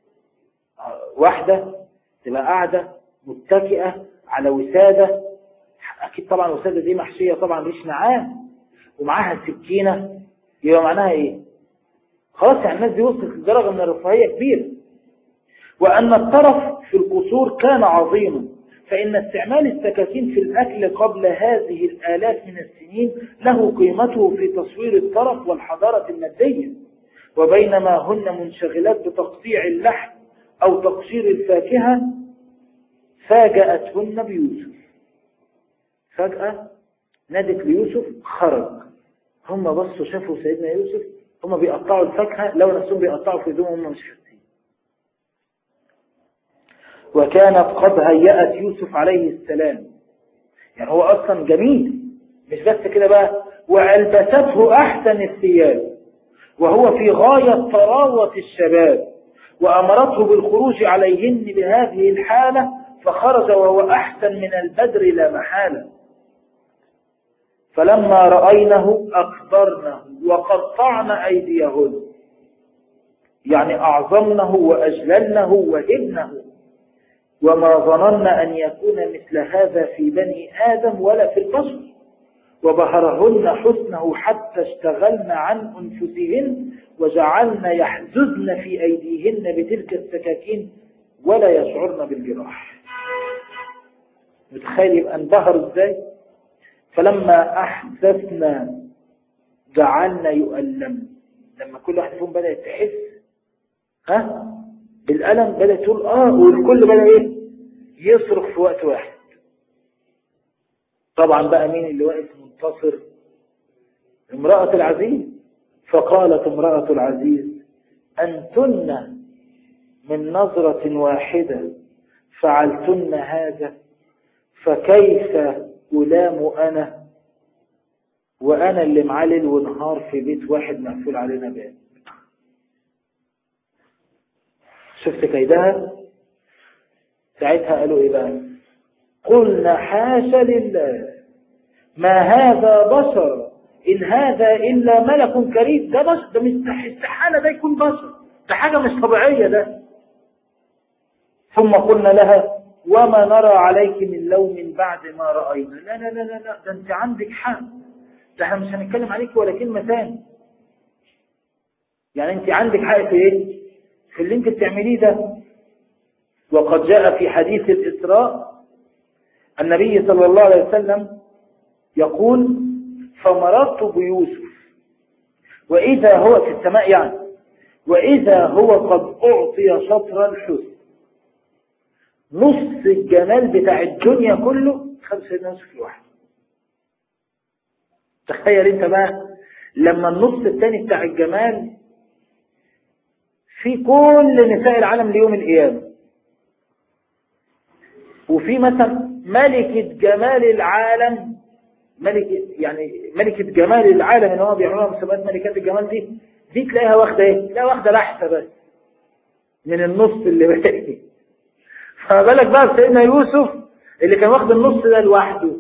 واحدة تبقى قاعدة متكئة على وسادة أكيد طبعا الوسادة دي محشية طبعا ريش نعام ومعاها سكينة يبقى معناها ايه خلاص يعني الناس دي وصلت لدرجة من الرفاهية كبيرة وأن الطرف في القصور كان عظيما فإن استعمال السكاكين في الأكل قبل هذه الآلاف من السنين له قيمته في تصوير الطرف والحضارة المادية وبينما هن منشغلات بتقطيع اللحم أو تقشير الفاكهة فاجأتهن بيوسف فجأة نادت ليوسف خرج هم بصوا شافوا سيدنا يوسف هم بيقطعوا الفاكهة لو نفسهم بيقطعوا في هدومهم هم مش حاسين وكانت قد هيأت يوسف عليه السلام يعني هو أصلا جميل مش بس كده بقى وألبسته أحسن الثياب وهو في غاية طراوة الشباب وأمرته بالخروج عليهن بهذه الحالة فخرج وهو أحسن من البدر لا محالة فلما رأينه أكبرنه وقطعن أيديهن يعني أعظمنه وأجللنه وهبنه وما ظنن أن يكون مثل هذا في بني آدم ولا في البشر وبهرهن حسنه حتى اشتغلن عن أنفسهن وجعلن يحززن في أيديهن بتلك السكاكين ولا يشعرن بالجراح متخيل يبقى انبهر ازاي فلما أحدثنا جعلنا يؤلم لما كل واحد فيهم بدأ تحس ها بالألم بدأ تقول آه والكل بدأ إيه يصرخ في وقت واحد طبعا بقى مين اللي واقف منتصر امرأة العزيز فقالت امرأة العزيز أنتن من نظرة واحدة فعلتن هذا فكيف ألام أنا وأنا اللي معلل ونهار في بيت واحد مقفول علينا باب شفت كيدها ساعتها قالوا إيه بقى قلنا حاشا لله ما هذا بشر إن هذا إلا ملك كريم ده بشر ده مش استحالة ده يكون بشر ده حاجة مش طبيعية ده ثم قلنا لها وما نرى عليك من لوم بعد ما رأينا لا لا لا لا, لا ده انت عندك حق ده احنا مش هنتكلم عليك ولا كلمة تاني يعني انت عندك حق في ايه في اللي انت بتعمليه ده وقد جاء في حديث الإسراء النبي صلى الله عليه وسلم يقول فمررت بيوسف وإذا هو في السماء يعني وإذا هو قد أعطي شطر الحسن نص الجمال بتاع الدنيا كله خد سيدنا يوسف لوحده تخيل انت بقى لما النص الثاني بتاع الجمال في كل نساء العالم ليوم القيامة وفي مثلا ملكة جمال العالم ملكة يعني ملكة جمال العالم اللي هو بيعملوها مسابقات ملكات الجمال دي دي تلاقيها واخدة ايه؟ تلاقيها واخدة لحسة بس من النص اللي باقي فما بالك بقى بسيدنا يوسف اللي كان واخد النص ده لوحده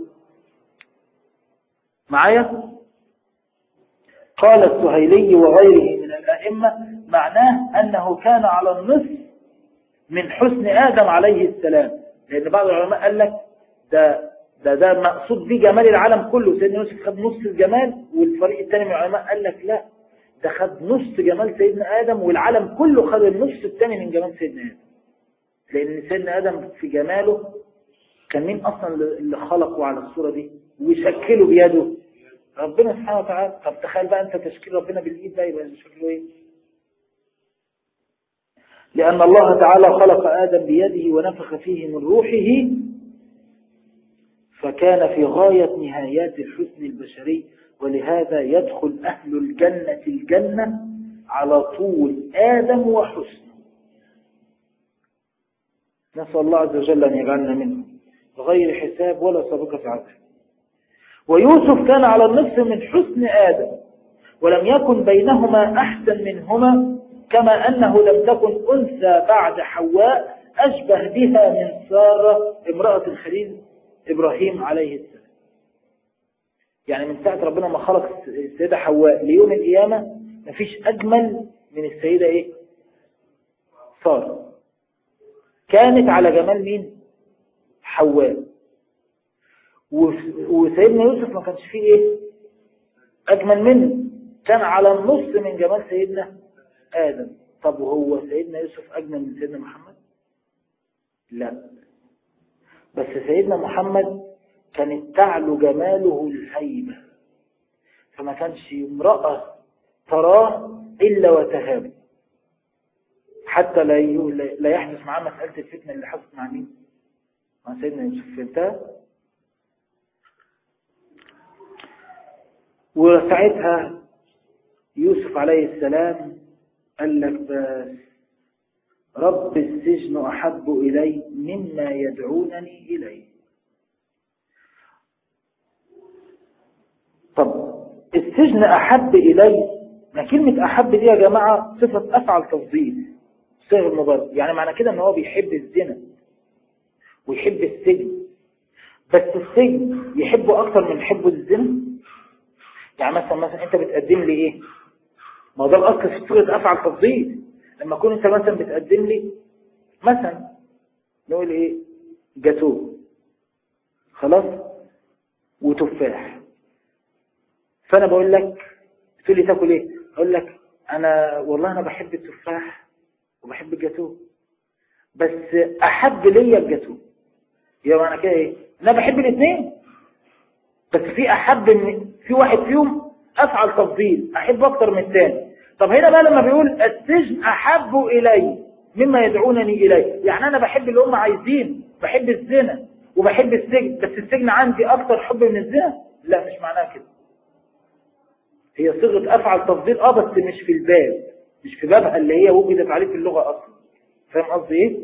معايا قال السهيلي وغيره من الأئمة معناه أنه كان على النصف من حسن آدم عليه السلام لأن بعض العلماء قال لك ده ده ده مقصود بيه جمال العالم كله سيدنا يوسف خد نص الجمال والفريق الثاني من العلماء قال لك لا ده خد نص جمال سيدنا آدم والعالم كله خد النص الثاني من جمال سيدنا آدم لأن سيدنا آدم في جماله كان مين أصلا اللي خلقه على الصورة دي ويشكله بيده ربنا سبحانه وتعالى طب تخيل بقى أنت تشكيل ربنا بالإيد ده يبقى شكله إيه لأن الله تعالى خلق آدم بيده ونفخ فيه من روحه فكان في غاية نهايات الحسن البشري ولهذا يدخل أهل الجنة الجنة على طول آدم وحسن نسأل الله عز وجل أن يجعلنا منه بغير حساب ولا سابقة عذاب ويوسف كان على النصف من حسن آدم ولم يكن بينهما أحسن منهما كما أنه لم تكن أنثى بعد حواء أشبه بها من سارة امرأة الخليل إبراهيم عليه السلام يعني من ساعة ربنا ما خلق السيدة حواء ليوم القيامة مفيش أجمل من السيدة إيه سارة كانت على جمال مين حواء وسيدنا يوسف ما كانش فيه إيه أجمل منه كان على النص من جمال سيدنا آدم طب وهو سيدنا يوسف أجمل من سيدنا محمد لا بس سيدنا محمد كانت تعلو جماله الهيبة فما كانش امرأة تراه إلا وتهاب حتى لا لا يحدث معاه مسألة الفتنة اللي حصلت مع مين مع سيدنا يوسف فهمتها وساعتها يوسف عليه السلام قال لك بس رب السجن أحب إلي مما يدعونني إليه طب السجن أحب إلي ما كلمة أحب دي يا جماعة صفة أفعل تفضيل صيغ المبارك يعني معنى كده ان هو بيحب الزنا ويحب السجن بس السجن يحبه أكتر من حبه الزنا يعني مثلا مثلا أنت بتقدم لي إيه ما ده الأصل في صيغة أفعل تفضيل لما أكون أنت مثلا بتقدم لي مثلا نقول إيه جاتوه خلاص وتفاح فأنا بقول لك تقول لي تاكل إيه أقول لك أنا والله أنا بحب التفاح وبحب الجاتوه بس أحب ليا الجاتوه يبقى معنى كده إيه أنا بحب الاثنين بس في أحب من في واحد فيهم أفعل تفضيل أحب أكتر من الثاني طب هنا بقى لما بيقول السجن أحب إلي مما يدعونني إليه يعني أنا بحب اللي هم عايزين بحب الزنا وبحب السجن بس السجن عندي أكتر حب من الزنا لا مش معناها كده هي صيغة أفعل تفضيل اه بس مش في الباب مش في بابها اللي هي وجدت عليه في اللغة أصلا فاهم قصدي إيه؟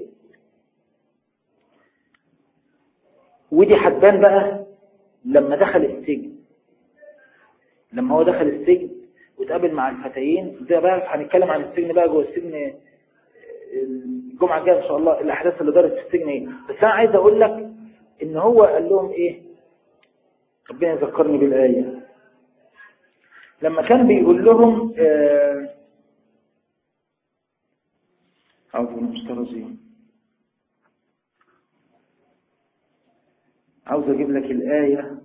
ودي حتبان بقى لما دخل السجن لما هو دخل السجن وتقابل مع الفتيين ده بقى هنتكلم عن السجن بقى جوه السجن الجمعة الجاية إن شاء الله الأحداث اللي دارت في السجن إيه بس أنا عايز أقول لك إن هو قال لهم إيه ربنا يذكرني بالآية لما كان بيقول لهم آه أعوذ بالله من الشيطان الرجيم عاوز أجيب لك الآية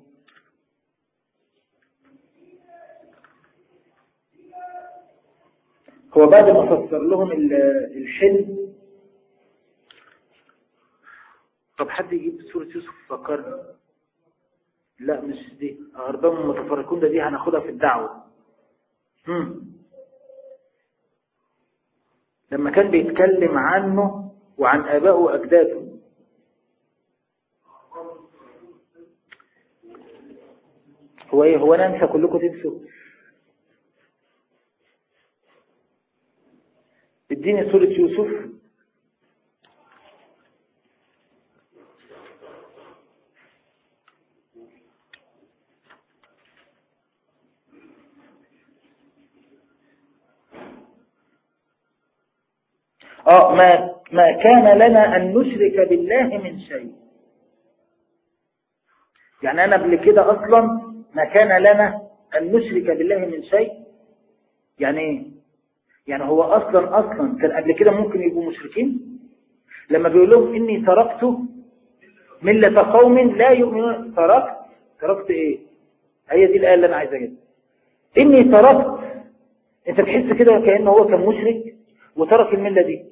هو بعد ما فسر لهم الحلم طب حد يجيب سورة يوسف فكرني لا مش دي أرباب المتفرقون ده دي هناخدها في الدعوة هم. لما كان بيتكلم عنه وعن آبائه وأجداده هو ايه هو انا انسى كلكم تنسوا اديني سورة يوسف اه ما ما كان لنا ان نشرك بالله من شيء يعني انا قبل كده اصلا ما كان لنا ان نشرك بالله من شيء يعني ايه يعني هو اصلا اصلا كان قبل كده ممكن يبقوا مشركين لما بيقول لهم اني تركت ملة قوم لا يؤمنون تركت تركت ايه هي دي الايه اللي انا عايز اجيبها اني تركت انت تحس كده كانه هو كان مشرك وترك المله دي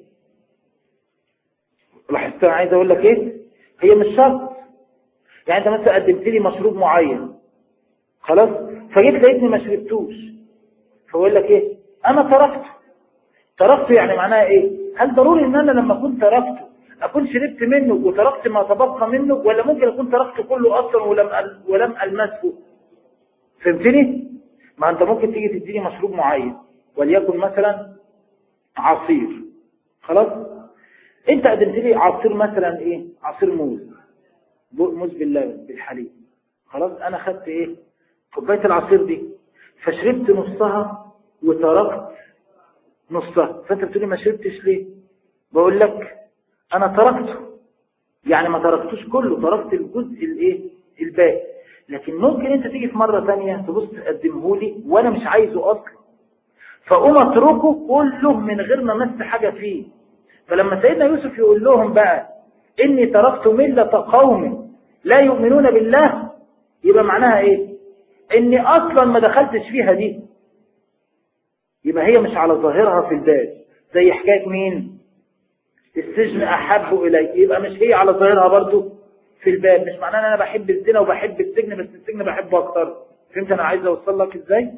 لاحظت انا عايز اقول لك ايه هي مش شرط يعني انت مثلا قدمت لي مشروب معين خلاص فجيت لقيتني ما شربتوش فبقول لك ايه انا تركته تركته يعني معناها ايه هل ضروري ان انا لما اكون تركته اكون شربت منه وتركت ما تبقى منه ولا ممكن اكون تركته كله اصلا ولم ولم المسه فهمتني ما انت ممكن تيجي تديني مشروب معين وليكن مثلا عصير خلاص انت قدمت لي عصير مثلا ايه عصير موز موز باللبن بالحليب خلاص انا خدت ايه كوبايه العصير دي فشربت نصها وتركت نصها فانت بتقولي ما شربتش ليه بقول لك انا تركته يعني ما تركتوش كله تركت الجزء الايه الباقي لكن ممكن انت تيجي في مره ثانيه تبص تقدمه لي وانا مش عايزه اصلا فاقوم اتركه كله من غير ما امس حاجه فيه فلما سيدنا يوسف يقول لهم بقى اني تركت مله قوم لا يؤمنون بالله يبقى معناها ايه اني اصلا ما دخلتش فيها دي يبقى هي مش على ظاهرها في الباب زي حكايه مين السجن احب الي يبقى مش هي على ظاهرها برضو في الباب مش معناه ان انا بحب الزنا وبحب السجن بس السجن بحبه اكتر فهمت انا عايز اوصل لك ازاي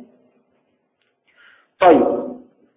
طيب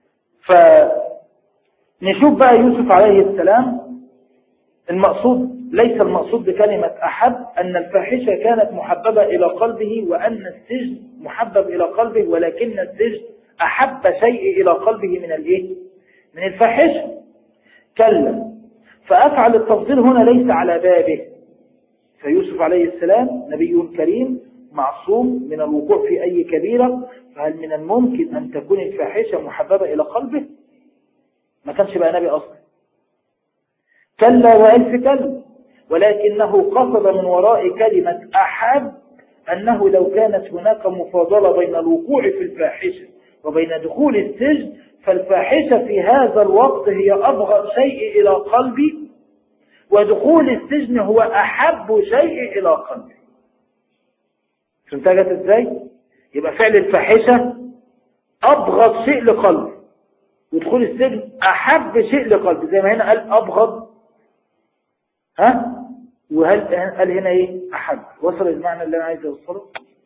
فنشوف بقى يوسف عليه السلام المقصود ليس المقصود بكلمة أحب أن الفاحشة كانت محببة إلى قلبه وأن السجن محبب إلى قلبه ولكن السجن أحب شيء إلى قلبه من الإيه؟ من الفاحشة كلا فأفعل التفضيل هنا ليس على بابه فيوسف عليه السلام نبي كريم معصوم من الوقوع في أي كبيرة فهل من الممكن أن تكون الفاحشة محببة إلى قلبه ما كانش بقى نبي أصلا كلا وألف كلا ولكنه قصد من وراء كلمة أحب أنه لو كانت هناك مفاضلة بين الوقوع في الفاحشة وبين دخول السجن فالفاحشة في هذا الوقت هي أبغض شيء إلى قلبي ودخول السجن هو أحب شيء إلى قلبي فهمتها جت إزاي؟ يبقى فعل الفاحشة أبغض شيء لقلبي ودخول السجن أحب شيء لقلبي زي ما هنا قال أبغض ها وهل قال هنا ايه احب وصل المعنى اللي انا عايز اوصله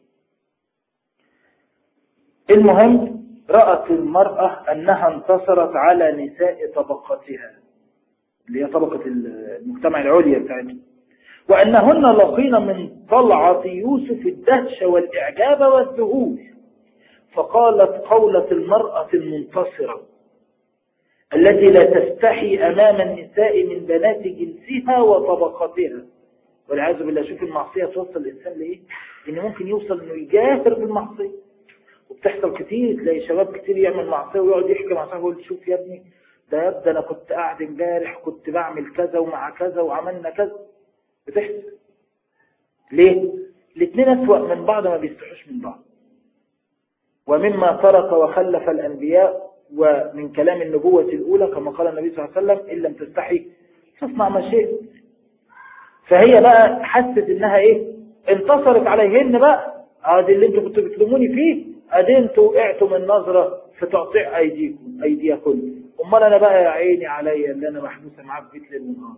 المهم رأت المرأة انها انتصرت على نساء طبقتها اللي هي طبقة المجتمع العليا بتاعتها وانهن لقين من طلعة يوسف الدهش والاعجاب والذهول فقالت قولة المرأة المنتصرة التي لا تستحي أمام النساء من بنات جنسها وطبقتها والعياذ بالله شوف المعصية توصل الإنسان لإيه إن ممكن يوصل إنه يجاهر بالمعصية وبتحصل كتير تلاقي شباب كتير يعمل معصية ويقعد يحكي مع صاحبه يقول شوف يا ابني ده يبدأ أنا كنت قاعد امبارح كنت بعمل كذا ومع كذا وعملنا كذا بتحصل ليه؟ الاثنين أسوأ من بعض ما بيستحوش من بعض ومما ترك وخلف الأنبياء ومن كلام النبوة الأولى كما قال النبي صلى الله عليه وسلم إن لم تستحي فاصنع ما شئت فهي بقى حست إنها إيه انتصرت عليهن بقى ادي اللي انتوا كنتوا بتلوموني فيه ادي انتوا وقعتوا من نظرة في تقطيع أيديكم أيديكم أمال أنا بقى يا عيني عليا اللي أنا محبوسة معاه في بيت للنهار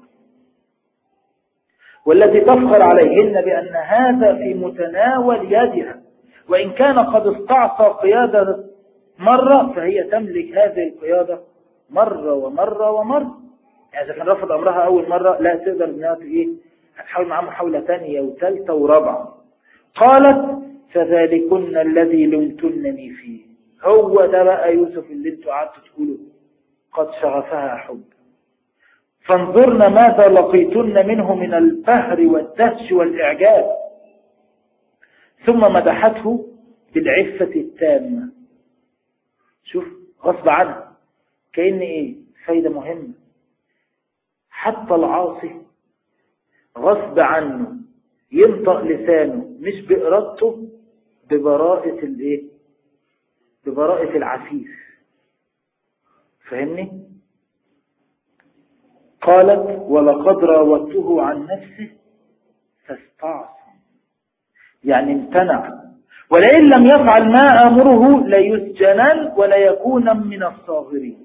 والتي تفخر عليهن بأن هذا في متناول يدها وإن كان قد استعصى قيادة مرة فهي تملك هذه القيادة مرة ومرة ومرة يعني إذا كان رفض أمرها أول مرة لا تقدر إنها إيه هتحاول معاه محاولة ثانية وثالثة ورابعة قالت فذلكن الذي لمتنني فيه هو ده بقى يوسف اللي انتوا قعدتوا تقولوا قد شغفها حب فانظرن ماذا لقيتن منه من البهر والدهش والإعجاب ثم مدحته بالعفة التامة شوف غصب عنها كأن ايه فايدة مهمة حتى العاصي غصب عنه ينطق لسانه مش بإرادته ببراءة الايه ببراءة العفيف فهمني قالت ولقد راودته عن نفسه فاستعصم يعني امتنع ولئن لم يفعل ما آمره ليسجنن وليكون من الصاغرين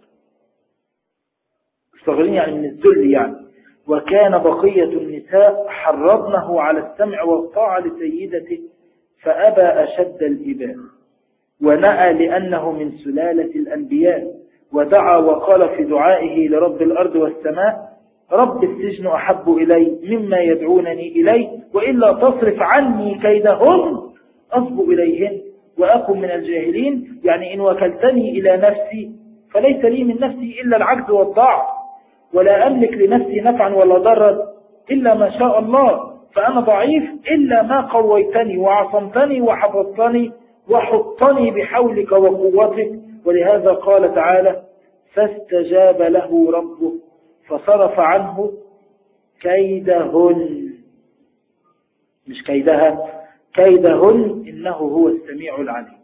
الصاغرين يعني من الذل يعني وكان بقية النساء حرضنه على السمع والطاعة لسيدته فأبى أشد الإباء ونأى لأنه من سلالة الأنبياء ودعا وقال في دعائه لرب الأرض والسماء رب السجن أحب إلي مما يدعونني إليه وإلا تصرف عني كيدهن أصب إليهن وأكن من الجاهلين يعني إن وكلتني إلى نفسي فليس لي من نفسي إلا العجز والضعف ولا أملك لنفسي نفعا ولا ضرا إلا ما شاء الله فأنا ضعيف إلا ما قويتني وعصمتني وحفظتني وحطني بحولك وقوتك ولهذا قال تعالى فاستجاب له ربه فصرف عنه كيدهن مش كيدها كيدهن إنه هو السميع العليم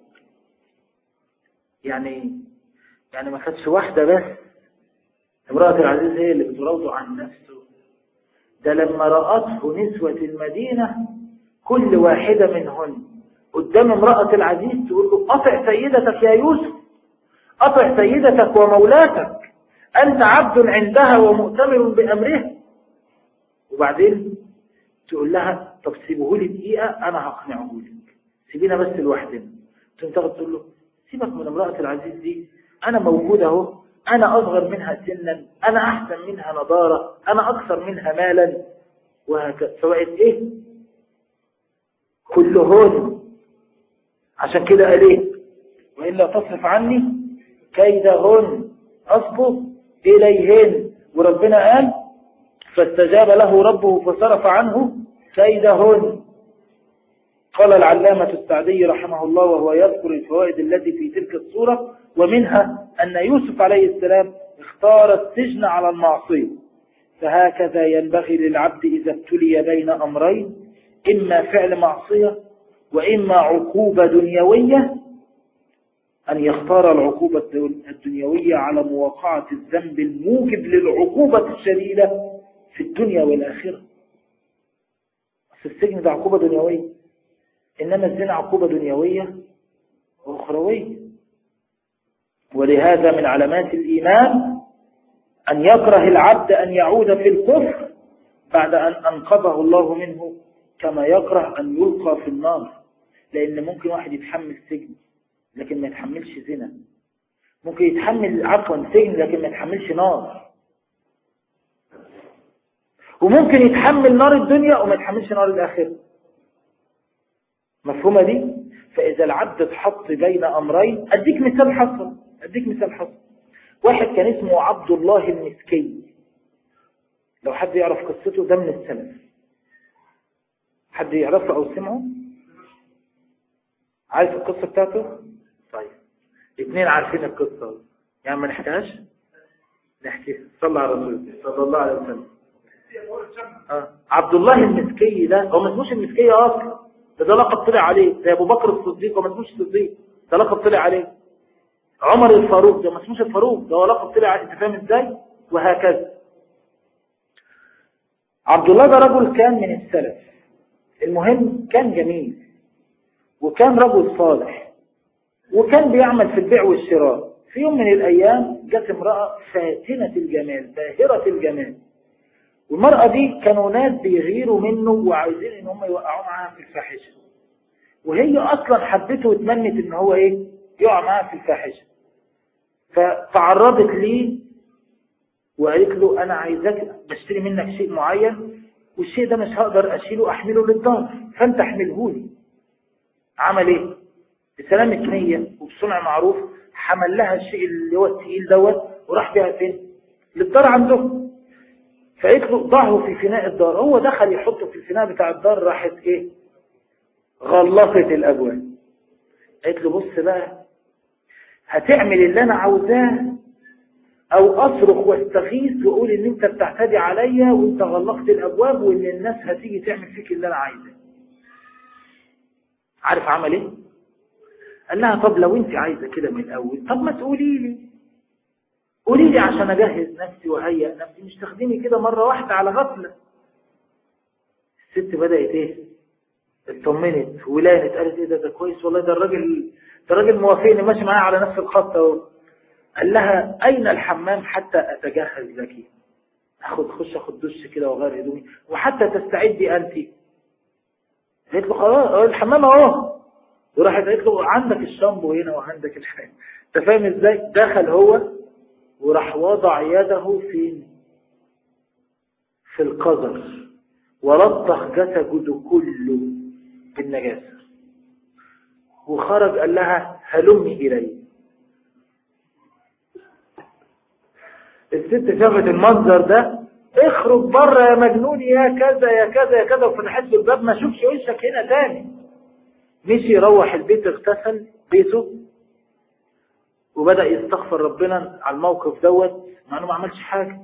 يعني يعني ما كانتش واحدة بس امرأة العزيز هي اللي بتراوض عن نفسه ده لما رأته نسوة المدينة كل واحدة منهن قدام امرأة العزيز تقول له أطع سيدتك يا يوسف أطع سيدتك ومولاتك أنت عبد عندها ومؤتمر بأمرها وبعدين تقول لها طب سيبه لي دقيقة أنا هقنعه لك سيبينا بس لوحدنا تقوم تاخد تقول له سيبك من امرأة العزيز دي أنا موجود أهو أنا أصغر منها سنا أنا أحسن منها نضارة أنا أكثر منها مالا وهكذا سواء إيه كلهن عشان كده قال إيه وإلا تصرف عني كيدهن أصبر إليهن وربنا قال فاستجاب له ربه فصرف عنه كيدهن قال العلامة السعدي رحمه الله وهو يذكر الفوائد التي في تلك الصورة ومنها أن يوسف عليه السلام اختار السجن على المعصية فهكذا ينبغي للعبد إذا ابتلي بين أمرين إما فعل معصية وإما عقوبة دنيوية أن يختار العقوبة الدنيوية على مواقعة الذنب الموجب للعقوبة الشديدة في الدنيا والآخرة بس السجن ده عقوبة دنيوية إنما الزنا عقوبة دنيوية وأخروية ولهذا من علامات الإيمان أن يكره العبد أن يعود في الكفر بعد أن أنقذه الله منه كما يكره أن يلقى في النار لأن ممكن واحد يتحمل سجن لكن ما يتحملش زنا ممكن يتحمل عفوا سجن لكن ما يتحملش نار وممكن يتحمل نار الدنيا وما يتحملش نار الآخرة مفهومة دي فإذا العبد اتحط بين أمرين أديك مثال حصل أديك مثال حصل واحد كان اسمه عبد الله المسكي لو حد يعرف قصته ده من السلف حد يعرفه أو سمعه عارف القصة بتاعته طيب اثنين عارفين القصة يعني ما نحكيهاش نحكي صلى على رسول صلى الله عليه وسلم آه. عبد الله المسكي ده هو ما اسموش المسكي اصلا ده, ده لقب طلع عليه ده ابو بكر الصديق وما اسموش الصديق ده لقب طلع عليه عمر الفاروق ده ما اسموش الفاروق ده هو لقب طلع عليه انت فاهم ازاي وهكذا عبد الله ده رجل كان من السلف المهم كان جميل وكان رجل صالح وكان بيعمل في البيع والشراء في يوم من الأيام جت امرأة فاتنة الجمال باهرة الجمال والمرأة دي كانوا ناس بيغيروا منه وعايزين ان هم يوقعوا معاها في الفاحشة وهي اصلا حبته وتمنت ان هو ايه يقع معاها في الفاحشة فتعرضت ليه وقالت له انا عايزك بشتري منك شيء معين والشيء ده مش هقدر اشيله احمله للدار فانت احمله لي عمل ايه بسلامة نية وبصنع معروف حمل لها الشيء اللي هو التقيل دوت وراح بيها فين للدار عندهم فقالت له ضعه في فناء الدار هو دخل يحطه في الفناء بتاع الدار راحت ايه غلقت الابواب قالت له بص بقى هتعمل اللي انا عاوزاه او اصرخ واستغيث واقول ان انت بتعتدي عليا وانت غلقت الابواب وان الناس هتيجي تعمل فيك اللي انا عايزاه عارف عمل ايه قال لها طب لو انت عايزه كده من الاول طب ما تقولي لي قولي لي عشان اجهز نفسي واهيئ نفسي مش تاخديني كده مره واحده على غفله الست بدات ايه اطمنت ولانت قالت ايه ده ده كويس والله ده الراجل ده الراجل موافقني ماشي معايا على نفس الخط اهو قال لها اين الحمام حتى اتجهز لك اخد خش اخد دش كده واغير هدومي وحتى تستعدي انت قالت له خلاص الحمام اهو وراحت قالت له عندك الشامبو هنا وعندك الحاجه انت فاهم ازاي دخل هو وراح وضع يده فين في القذر ولطخ جسده كله بالنجاسة وخرج قال لها هلمي إلي الست شافت المنظر ده اخرج بره يا مجنون يا كذا يا كذا يا كذا وفتحت له الباب ما اشوفش وشك هنا تاني مشي يروح البيت اغتسل بيته وبدأ يستغفر ربنا على الموقف دوت مع انه ما عملش حاجة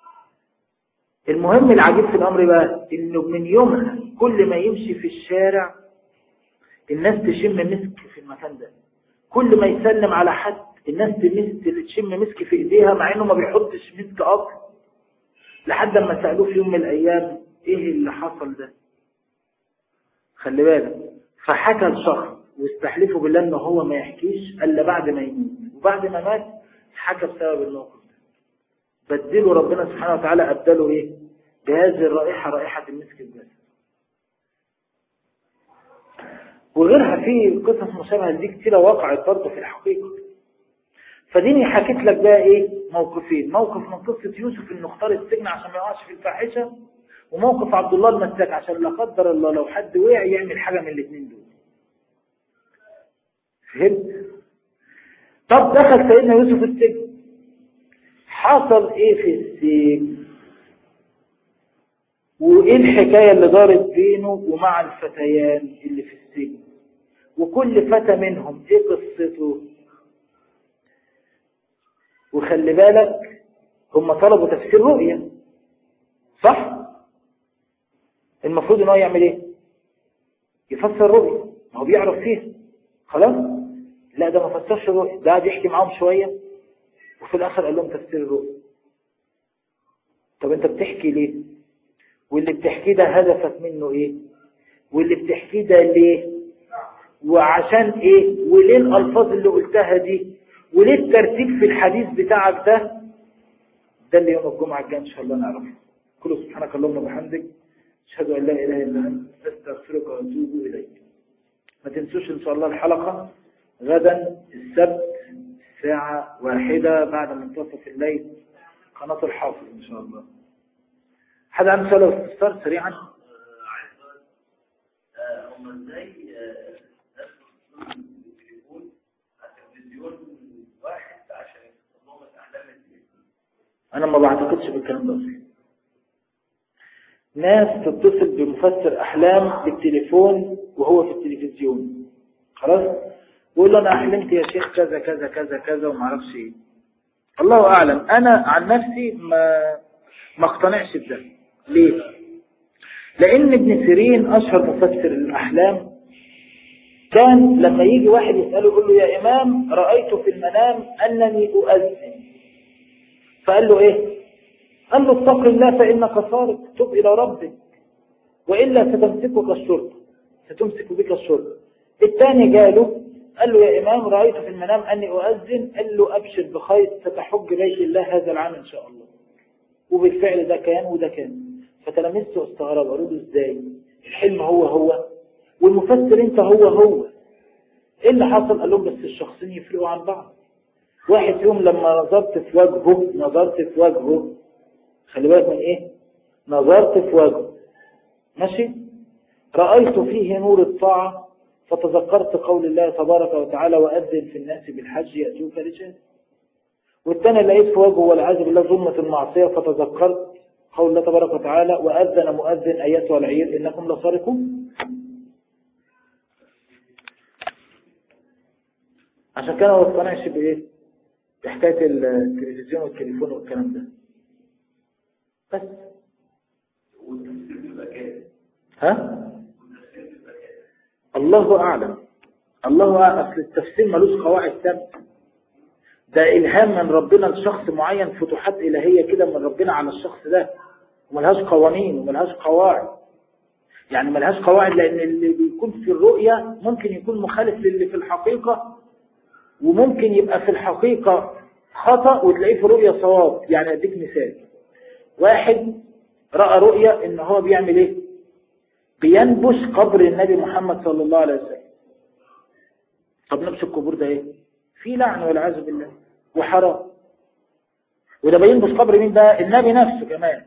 المهم العجيب في الامر بقى انه من يومها كل ما يمشي في الشارع الناس تشم مسك في المكان ده كل ما يسلم على حد الناس تشم مسك في ايديها مع انه ما بيحطش مسك اصلا لحد ما سألوه في يوم من الايام ايه اللي حصل ده خلي بالك فحكى الشخص واستحلفوا بالله ان هو ما يحكيش الا بعد ما يموت وبعد ما مات حكى بسبب الموقف ده بدلوا ربنا سبحانه وتعالى ابدله ايه بهذه الرائحه رائحه المسك الجسد وغيرها في قصص مشابهه دي كتيره وقعت برضه في الحقيقه فديني حكيت لك بقى ايه موقفين موقف من قصه يوسف انه اختار السجن عشان ما يقعش في الفاحشه وموقف عبد الله المساك عشان لا قدر الله لو حد وقع يعمل حاجه من الاثنين دول فهمت طب دخل سيدنا يوسف السجن حصل ايه في السجن وايه الحكاية اللي دارت بينه ومع الفتيان اللي في السجن وكل فتى منهم ايه قصته وخلي بالك هم طلبوا تفسير رؤية صح المفروض ان هو يعمل ايه يفسر رؤية ما هو بيعرف فيها خلاص لا ده ما فسرش الرؤية ده قاعد يحكي معاهم شوية وفي الآخر قال لهم تفسير الرؤية طب انت بتحكي ليه واللي بتحكيه ده هدفك منه ايه واللي بتحكيه ده ليه وعشان ايه وليه الألفاظ اللي قلتها دي وليه الترتيب في الحديث بتاعك ده ده اللي يوم الجمعة الجاي ان شاء الله نعرفه كله سبحانك اللهم وبحمدك اشهد ان لا اله الا انت استغفرك واتوب اليك ما تنسوش ان شاء الله الحلقة غدا السبت الساعة واحدة بعد منتصف الليل قناة الحافظ ان شاء الله حد عنده سؤال واستفسار سريعا هم ازاي انا ما بعتقدش بالكلام ده اصلا ناس تتصل بمفسر احلام بالتليفون وهو في التلفزيون خلاص ويقول له انا احلمت يا شيخ كذا كذا كذا كذا وما اعرفش ايه الله اعلم انا عن نفسي ما ما اقتنعش بده ليه لان ابن سيرين اشهر مفسر الاحلام كان لما يجي واحد يساله يقول له يا امام رايت في المنام انني اؤذن فقال له ايه قال له اتق الله فانك صارق تب الى ربك والا ستمسكك الشرطه ستمسك بك الشرطه الثاني جاله قال له يا إمام رأيت في المنام أني أؤذن قال له أبشر بخير ستحج بيت الله هذا العام إن شاء الله وبالفعل ده كان وده كان فتلامذته استغرب قالوا له إزاي الحلم هو هو والمفسر أنت هو هو إيه اللي حصل قال لهم بس الشخصين يفرقوا عن بعض واحد فيهم لما نظرت في وجهه نظرت في وجهه خلي بالك من إيه نظرت في وجهه ماشي رأيت فيه نور الطاعة فتذكرت قول الله تبارك وتعالى وأذن في الناس بالحج يأتوك رجال والثاني لقيت في وجهه والعياذ بالله ظلمة المعصية فتذكرت قول الله تبارك وتعالى وأذن مؤذن أيتها العير إنكم لسارقون عشان كده ما اقتنعش بإيه بحكاية التلفزيون والتليفون والكلام ده بس ها الله أعلم الله أعلم أصل التفسير ملوش قواعد ثابته ده إلهام من ربنا لشخص معين فتوحات إلهية كده من ربنا على الشخص ده وملهاش قوانين وملهاش قواعد يعني ملهاش قواعد لأن اللي بيكون في الرؤية ممكن يكون مخالف للي في الحقيقة وممكن يبقى في الحقيقة خطأ وتلاقيه في الرؤية صواب يعني أديك مثال واحد رأى رؤية إن هو بيعمل إيه بينبش قبر النبي محمد صلى الله عليه وسلم طب نبش القبور ده ايه في لعن والعياذ بالله وحرام وده بينبش قبر مين بقى النبي نفسه كمان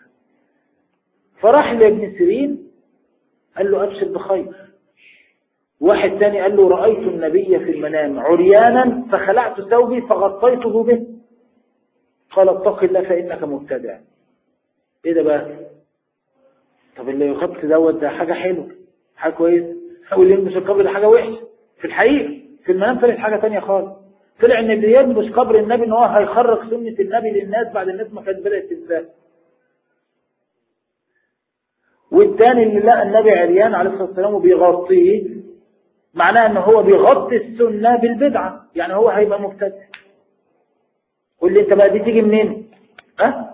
فراح لابن سيرين قال له ابشر بخير واحد تاني قال له رأيت النبي في المنام عريانا فخلعت ثوبي فغطيته به قال اتق الله فإنك مبتدع ايه ده بقى طب اللي يغطي دوت ده حاجة حلوة حاجة كويسة واللي يلبس القبر ده حاجة وحشة في الحقيقة في المنام طلعت حاجة تانية خالص طلع ان اللي يلبس قبر النبي ان هو هيخرج سنة النبي للناس بعد الناس ما كانت بدأت تنساه والتاني اللي لقى النبي عريان عليه الصلاة والسلام وبيغطيه معناه ان هو بيغطي السنة بالبدعة يعني هو هيبقى مبتدع قول لي انت بقى دي تيجي منين ها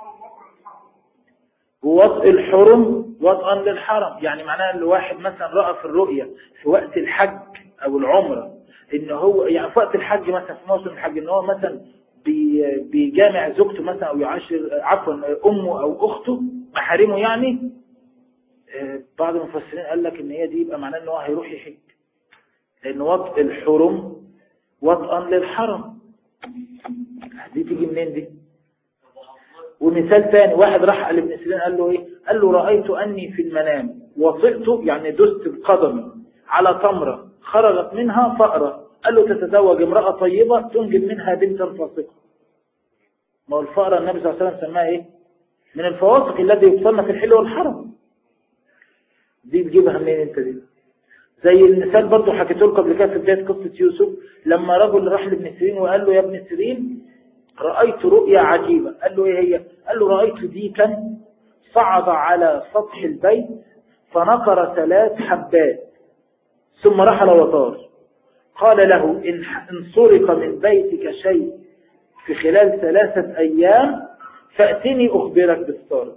ووطء الحرم وطئا للحرم يعني معناه ان واحد مثلا رأى في الرؤية في وقت الحج او العمرة ان هو يعني في وقت الحج مثلا في موسم الحج ان هو مثلا بي بيجامع زوجته مثلا او يعاشر عفوا امه او اخته محارمه يعني بعض المفسرين قال لك ان هي دي يبقى معناه ان هو هيروح يحج لان وطء الحرم وطئا للحرم دي تيجي منين دي ومثال ثاني واحد راح لابن سيرين قال له ايه قال له رأيت أني في المنام وطئت يعني دست بقدمي على تمرة خرجت منها فأرة قال له تتزوج امرأة طيبة تنجب منها بنتا فاسقة ما هو الفأرة النبي صلى الله عليه وسلم سماها ايه من الفواسق الذي يبصلنا في الحل والحرم دي تجيبها منين انت دي زي المثال برضه حكيته لكم قبل كده في بدايه قصه يوسف لما رجل راح لابن سيرين وقال له يا ابن سيرين رأيت رؤيا عجيبة قال له ايه هي قال له رأيت ديكا صعد على سطح البيت فنقر ثلاث حبات ثم رحل وطار قال له إن, إن سرق من بيتك شيء في خلال ثلاثة أيام فأتني أخبرك بالسارق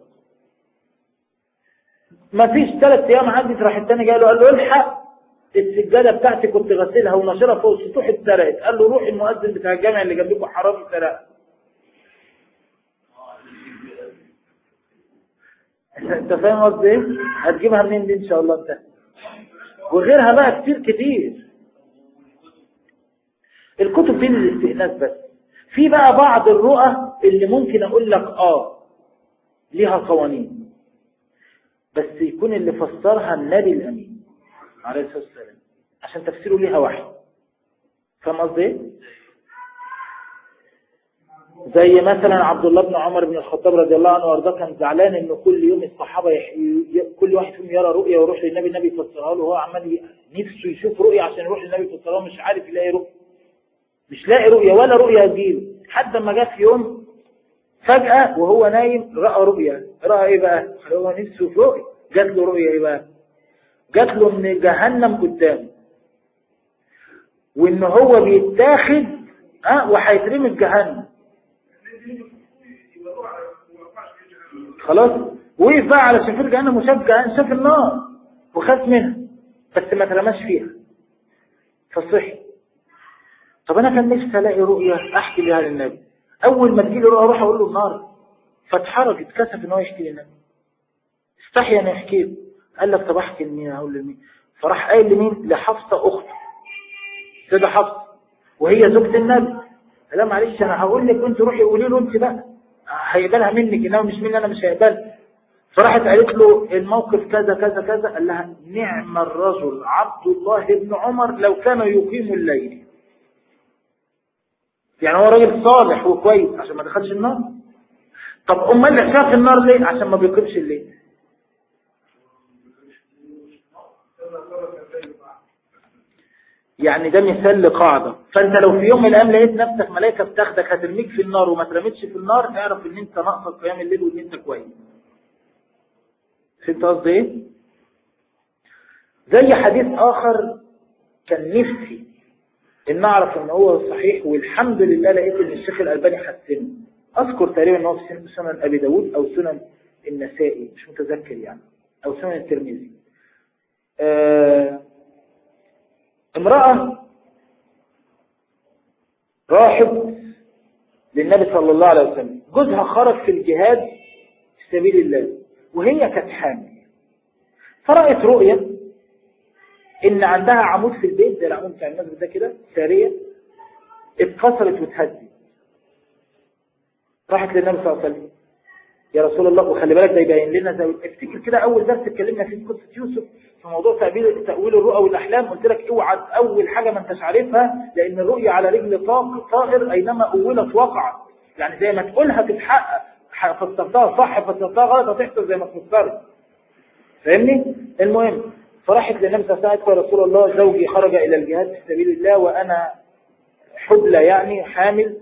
ما فيش ثلاث أيام عدت راح التاني قال له قال له الحق السجادة بتاعتي كنت غسلها ونشرها فوق السطوح اتسرقت قال له روح المؤذن بتاع الجامع اللي جنبكم حرام اتسرقها انت فاهم قصدي ايه هتجيبها منين دي ان شاء الله انت وغيرها بقى كتير كتير الكتب دي للاستئناس بس في بقى بعض الرؤى اللي ممكن اقول لك اه ليها قوانين بس يكون اللي فسرها النبي الامين عليه الصلاه والسلام عشان تفسيره ليها وحي فاهم قصدي ايه زي مثلا عبد الله بن عمر بن الخطاب رضي الله عنه وارضاه كان زعلان انه كل يوم الصحابه يح... كل واحد فيهم يرى رؤيه ويروح للنبي النبي يفسرها له وهو عمال ي... نفسه يشوف رؤيه عشان يروح للنبي يفسرها مش عارف يلاقي رؤيه مش لاقي رؤيه ولا رؤيه تجيله لحد ما جه في يوم فجاه وهو نايم راى رؤيه راى ايه بقى هو نفسه في رؤيه جات له رؤيه ايه بقى جات له ان جهنم قدامه وان هو بيتاخد ها وهيترمي في جهنم خلاص وقف بقى على شفير جهنم وشاف جهنم شاف النار وخاف منها بس ما اترماش فيها فصحي طب انا كان نفسي الاقي رؤيه احكي بيها للنبي اول ما تجيلي رؤيه اروح اقول له النار فاتحرج اتكسف ان هو يحكي للنبي استحيا ان يحكي له قال لك طب احكي لمين اقول لمين فراح قايل لمين لحفصه اخته سيده حفصه وهي زوجة النبي لا معلش انا هقول لك وانت روحي قولي له انت بقى هيقبلها منك انما مش مني انا مش هيقبلها فراحت قالت له الموقف كذا كذا كذا قال لها نعم الرجل عبد الله بن عمر لو كان يقيم الليل يعني هو راجل صالح وكويس عشان ما دخلش النار طب امال شاف النار ليه عشان ما بيقيمش الليل يعني ده مثال لقاعدة فانت لو في يوم من الايام لقيت نفسك ملائكة بتاخدك هترميك في النار وما ترميتش في النار اعرف ان انت ناقصك قيام الليل وان انت كويس فهمت قصدي ايه زي حديث اخر كان نفسي ان اعرف ان هو صحيح والحمد لله لقيت ان الشيخ الالباني حسنه اذكر تقريبا ان هو في سنن ابي داود او سنن النسائي مش متذكر يعني او سنن الترمذي آه امرأة راحت للنبي صلى الله عليه وسلم جوزها خرج في الجهاد في سبيل الله وهي كانت حامل فرأت رؤية ان عندها عمود في البيت زي العمود بتاع المسجد ده كده سارية اتكسرت واتهدت راحت للنبي صلى الله عليه وسلم يا رسول الله وخلي بالك ده يبين لنا زي افتكر كده اول درس اتكلمنا فيه في قصه يوسف في موضوع تأويل تأويل الرؤى والأحلام قلت لك اوعى أول حاجة ما انتش عارفها لأن الرؤية على رجل طائر أينما أولت وقعت يعني زي ما تقولها تتحقق فسرتها صح فسرتها غلط هتحصل زي ما تفسرت فاهمني؟ المهم فراحت للنبي صلى الله عليه وسلم يا رسول الله زوجي خرج إلى الجهاد في سبيل الله وأنا حبلى يعني حامل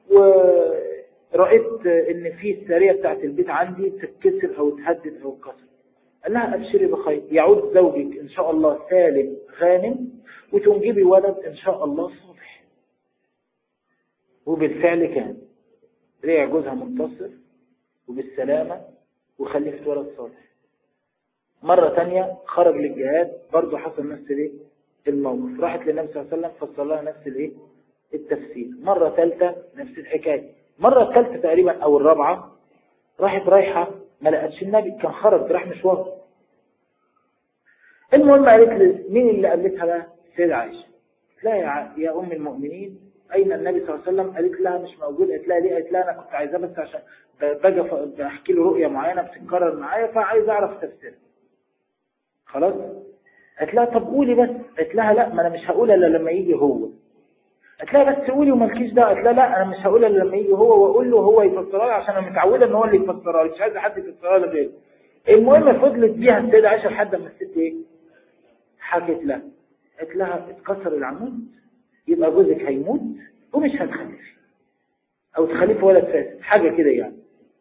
ورأيت إن في السارية بتاعت البيت عندي تتكسر أو تهدد أو تكسر قال لها أبشري بخير يعود زوجك إن شاء الله سالم غانم وتنجبي ولد إن شاء الله صالح وبالفعل كان رجع جوزها منتصر وبالسلامة وخلفت ولد صالح مرة تانية خرج للجهاد برضه حصل نفس الايه الموقف راحت للنبي صلى الله عليه وسلم فصل لها نفس الايه التفسير مرة ثالثة نفس الحكاية مرة الثالثة تقريبا أو الرابعة راحت رايحة ما لقتش النبي كان خرج راح مشوار المهم قالت لي مين اللي قالتها بقى سيدة عائشة لا يا, يا أم المؤمنين أين النبي صلى الله عليه وسلم قالت لها مش موجود قالت لها ليه قالت لها أنا كنت عايزاه بس عشان باجي بحكي له رؤية معينة بتتكرر معايا فعايز أعرف تفسيرها خلاص قالت لها طب قولي بس قالت لها لا ما أنا مش هقولها إلا لما يجي هو قالت لها بس قولي ومالكيش دعوه قالت لها لا انا مش هقولها الا لما يجي هو واقول له هو يفسرها لي عشان انا متعوده ان هو اللي يفسرها لي مش عايزه حد يفسرها لي غيره المهم فضلت بيها السيده عائشه لحد ما الست ايه حكت لها قالت لها اتكسر العمود يبقى جوزك هيموت ومش هتخلفي او تخلفي ولد فاسد حاجه كده يعني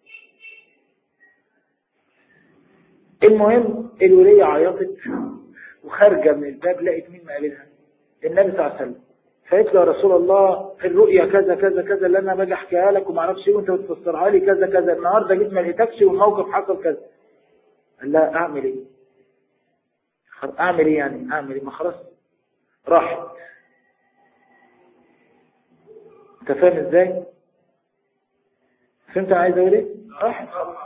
المهم الوليه عيطت وخارجه من الباب لقت مين مقابلها النبي صلى الله عليه وسلم فقالت له يا رسول الله الرؤيا كذا كذا كذا اللي انا باجي احكيها لك وما اعرفش ايه وانت بتفسرها لي كذا كذا النهارده جيت ما لقيتكش والموقف حصل كذا قال لها اعمل ايه اعمل ايه يعني اعمل ايه ما خلاص راحت انت فاهم ازاي فهمت انا عايز اقول ايه راحت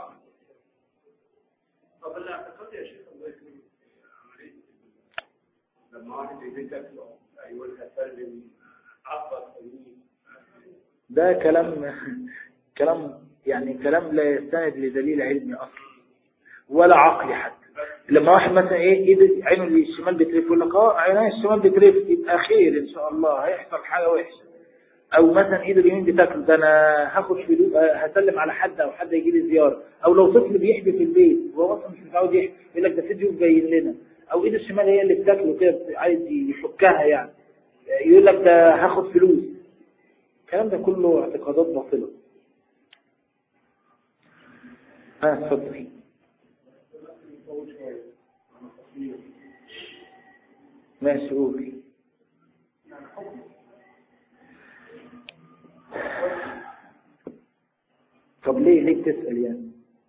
طب الاعتقاد يا شيخ الله يكرمك عمليه لما واحد يبيتك يقول لها سلم عبر ده كلام كلام يعني كلام لا يستند لدليل علمي اصلا ولا عقلي حتى لما واحد مثلا ايه ايد عينه اللي الشمال بترف يقول لك اه عينيه الشمال بترف يبقى خير ان شاء الله هيحصل حاجه وحشه او مثلا ايده اليمين بتاكله ده انا هاخد فلوس هسلم على حد او حد يجي لي زياره او لو طفل بيحبي في البيت وهو اصلا مش متعود يحبي يقول لك ده في ضيوف جايين لنا او ايده الشمال هي اللي بتاكله كده عايز يفكها يعني يقول لك ده هاخد فلوس الكلام ده كله اعتقادات باطله ها اتفضل ماشي قول طب ليه ليه بتسأل يعني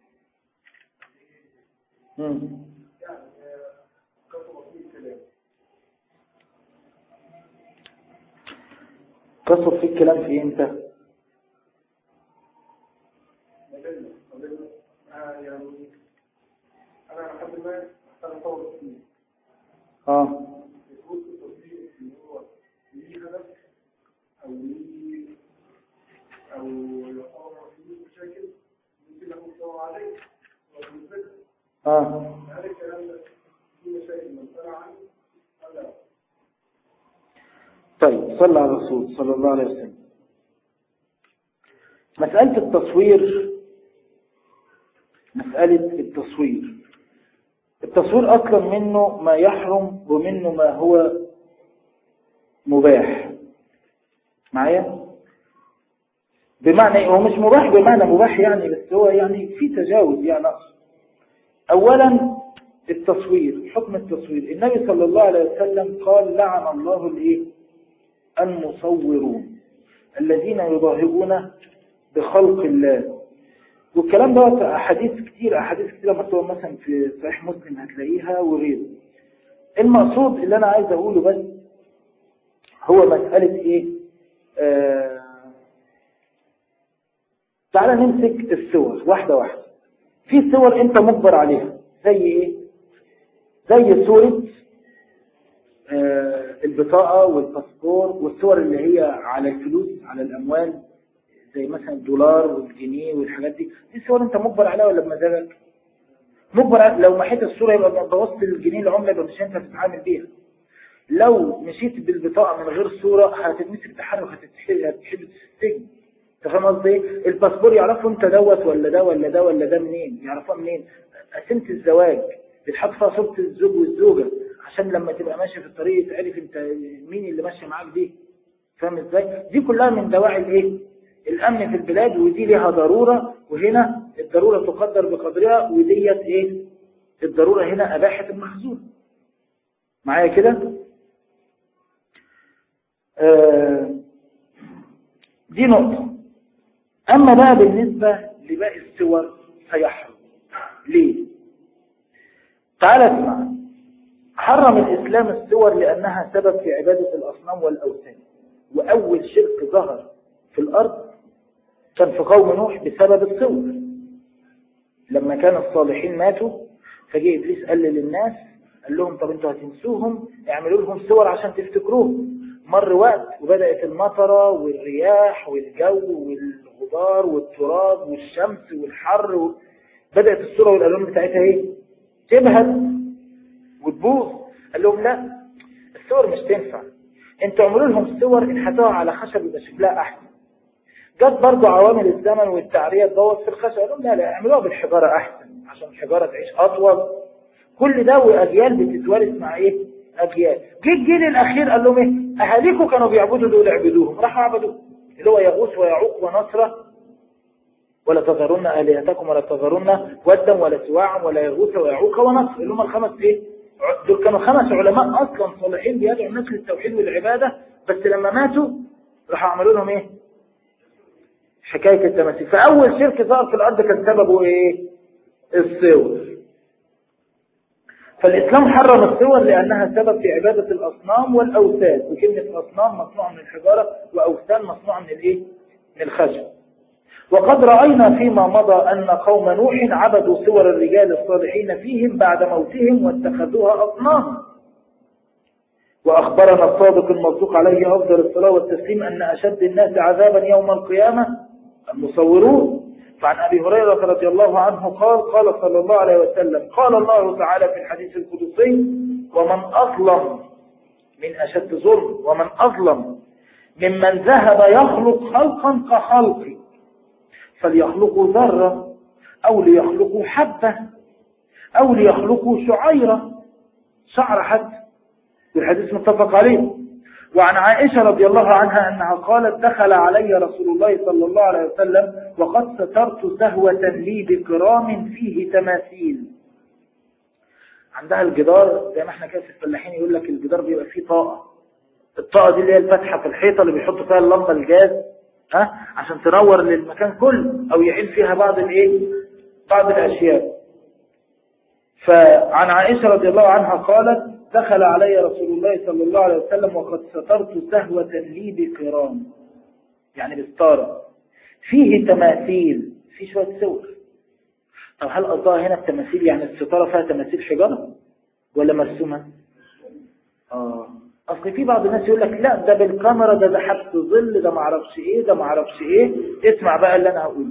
مم. كسر في الكلام في امتى انا لحد ما انا اطور فيه اه يكون التصديق ان هو ليه هدف او ليه او يعتبر فيه مشاكل ممكن اكون مستوى عليه وبالفكر اه هل الكلام ده فيه مشاكل مسألة عنه ولا طيب صلى على الرسول صلى الله عليه وسلم مسألة التصوير مسألة التصوير التصوير أصلا منه ما يحرم ومنه ما هو مباح معايا بمعنى إيه؟ هو مش مباح بمعنى مباح يعني بس هو يعني في تجاوز يعني أقصد أولا التصوير حكم التصوير النبي صلى الله عليه وسلم قال لعن الله الإيه المصورون الذين يظاهرون بخلق الله والكلام ده أحاديث كتير أحاديث كتيرة مكتوبة مثلا في صحيح مسلم هتلاقيها وغيره المقصود اللي أنا عايز أقوله بس هو مسألة إيه آه تعالى نمسك الصور واحدة واحدة في صور أنت مجبر عليها زي إيه زي صورة آه البطاقة والباسبور والصور اللي هي على الفلوس على الأموال زي مثلا الدولار والجنيه والحاجات دي دي صور انت مجبر عليها ولا بمزاجك مجبر على... لو محيت الصورة يبقى بوظت الجنيه العملة يبقى مش انت بتتعامل بيها لو مشيت بالبطاقة من غير صورة هتتمسك تحرك وهتتحل هتتحل السجن انت فاهم قصدي ايه الباسبور يعرفوا انت دوت ولا ده ولا ده ولا ده منين يعرفوها منين قسمت الزواج بتحط فيها صورة الزوج والزوجة عشان لما تبقى ماشي في الطريق تعرف انت مين اللي ماشي معاك دي فاهم ازاي دي كلها من دواعي الايه الامن في البلاد ودي ليها ضرورة وهنا الضرورة تقدر بقدرها وديت ايه الضرورة هنا اباحة المحظور معايا كده آه دي نقطة اما بقى بالنسبة لباقي الصور فيحرم ليه تعال اسمع حرم الاسلام الصور لانها سبب في عبادة الاصنام والاوثان واول شرك ظهر في الارض كان في قوم نوح بسبب الصور لما كان الصالحين ماتوا فجاء ابليس قال للناس قال لهم طب انتوا هتنسوهم اعملوا لهم صور عشان تفتكروهم مر وقت وبدأت المطرة والرياح والجو والغبار والتراب والشمس والحر و... بدأت الصورة والألوان بتاعتها ايه تبهت وتبوظ قال لهم لا الصور مش تنفع انتوا اعملوا لهم صور انحتوها على خشب يبقى شكلها احسن جت برضه عوامل الزمن والتعرية تبوظ في الخشب قال لهم لا لا اعملوها بالحجارة احسن عشان الحجارة تعيش اطول كل ده واجيال بتتوارث مع ايه اجيال جه الجيل الاخير قال لهم ايه اهاليكم كانوا بيعبدوا دول اعبدوهم راحوا عبدوه اللي هو يغوث ويعوق ونصره ولا تذرن الهتكم ولا تذرن ودا ولا سواعا ولا يغوث ويعوق ونصر اللي هم الخمس ايه دول كانوا خمس علماء اصلا صالحين بيدعوا الناس للتوحيد والعباده بس لما ماتوا راحوا عملوا لهم ايه حكايه التماثيل فاول شرك ظهر في الارض كان سببه ايه الصور فالإسلام حرم الصور لأنها سبب في عبادة الأصنام والأوثان وكلمة أصنام مصنوع من الحجارة وأوثان مصنوع من الإيه؟ من الخشب وقد رأينا فيما مضى أن قوم نوح عبدوا صور الرجال الصالحين فيهم بعد موتهم واتخذوها أصناما وأخبرنا الصادق المصدوق عليه أفضل الصلاة والتسليم أن أشد الناس عذابا يوم القيامة المصورون فعن أبي هريرة رضي الله عنه قال قال صلى الله عليه وسلم قال الله تعالى في الحديث القدسي ومن أظلم من أشد ظلم ومن أظلم ممن ذهب يخلق خلقا كخلقي فليخلقوا ذرة أو ليخلقوا حبة أو ليخلقوا شعيرة شعر حتى والحديث متفق عليه وعن عائشة رضي الله عنها أنها قالت دخل علي رسول الله صلى الله عليه وسلم وقد سترت سهوة لي بكرام فيه تماثيل عندها الجدار زي ما احنا كده في الفلاحين يقول لك الجدار بيبقى فيه طاقة الطاقة دي اللي هي الفتحة في الحيطة اللي بيحطوا فيها اللمبة الجاز ها عشان تنور للمكان كله او يعين فيها بعض الايه بعض الاشياء فعن عائشة رضي الله عنها قالت دخل علي رسول الله صلى الله عليه وسلم وقد سترت سهوة لي بكرام يعني بستارة فيه تماثيل في شوية صور طب هل قصدها هنا التماثيل يعني الستارة فيها تماثيل حجارة ولا مرسومة آه أصل في بعض الناس يقول لك لا ده بالكاميرا ده ده حبس ظل ده معرفش إيه ده معرفش إيه اسمع بقى اللي أنا هقوله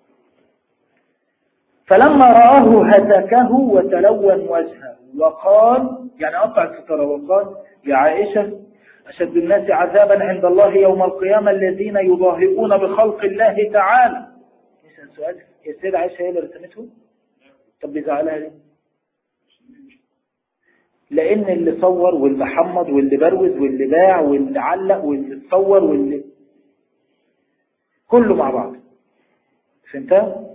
فلما رآه هتكه وتلون وجهه وقال يعني قطع الستارة وقال يا عائشة أشد الناس عذابا عند الله يوم القيامة الذين يضاهئون بخلق الله تعالى نسأل سؤال هي السيدة عائشة هي اللي رسمته طب بيزعلها ليه لأن اللي صور واللي حمض واللي بروز واللي باع واللي علق واللي صور واللي كله مع بعض فهمتها؟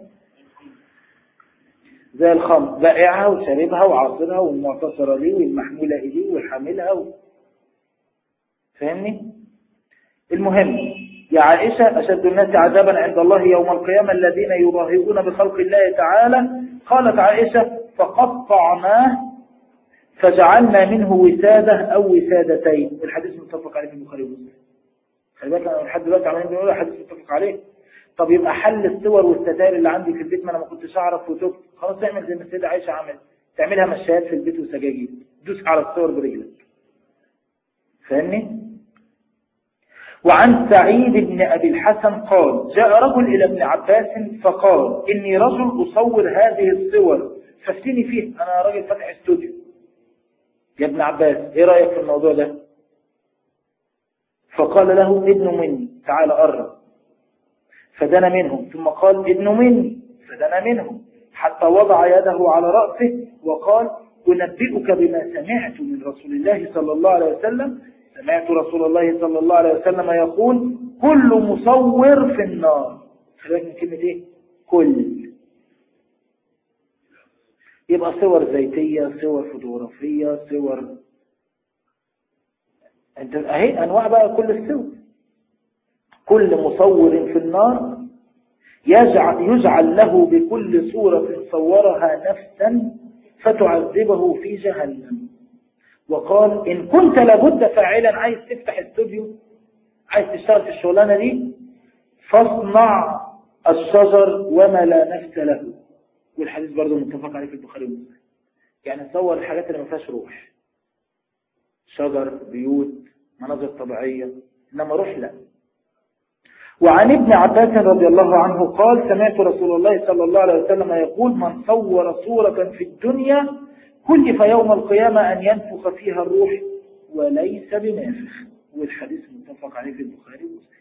زي الخمر بائعها وشاربها وعاصرها والمعتصرة ليه والمحمولة إليه وحاملها و... فاهمني؟ المهم يا عائشة أشد الناس عذابا عند الله يوم القيامة الذين يراهقون بخلق الله تعالى قالت عائشة فقطعناه فجعلنا منه وسادة أو وسادتين والحديث متفق عليه في البخاري ومسلم خلي بالك أنا لحد دلوقتي عمالين بنقول الحديث متفق عليه طب يبقى حل الصور والستائر اللي عندي في البيت ما انا ما كنتش اعرف وتبت خلاص اعمل زي ما السيده عائشه عملت تعملها مشايات في البيت وسجاجيد دوس على الصور برجلك فاهمني وعن سعيد بن ابي الحسن قال جاء رجل الى ابن عباس فقال اني رجل اصور هذه الصور فافتني فيه انا راجل فاتح استوديو يا ابن عباس ايه رايك في الموضوع ده فقال له ابن مني تعال قرب فدنا منهم ثم قال ابن مني فدنا منهم حتى وضع يده على رأسه وقال أنبئك بما سمعت من رسول الله صلى الله عليه وسلم سمعت رسول الله صلى الله عليه وسلم يقول كل مصور في النار خليك من كلمة ايه كل يبقى صور زيتية صور فوتوغرافية صور انت اهي انواع بقى كل الصور كل مصور في النار يجعل, يجعل له بكل صورة صورها نفسا فتعذبه في جهنم وقال إن كنت لابد فاعلا عايز تفتح استوديو عايز تشتغل في الشغلانة دي فاصنع الشجر وما لا نفس له والحديث برضه متفق عليه في البخاري ومسلم يعني تصور الحاجات اللي ما فيهاش روح شجر بيوت مناظر طبيعية إنما روح لا وعن ابن عباس رضي الله عنه قال سمعت رسول الله صلى الله عليه وسلم يقول من صور صورة في الدنيا كلف يوم القيامة أن ينفخ فيها الروح وليس بنافخ والحديث متفق عليه في البخاري ومسلم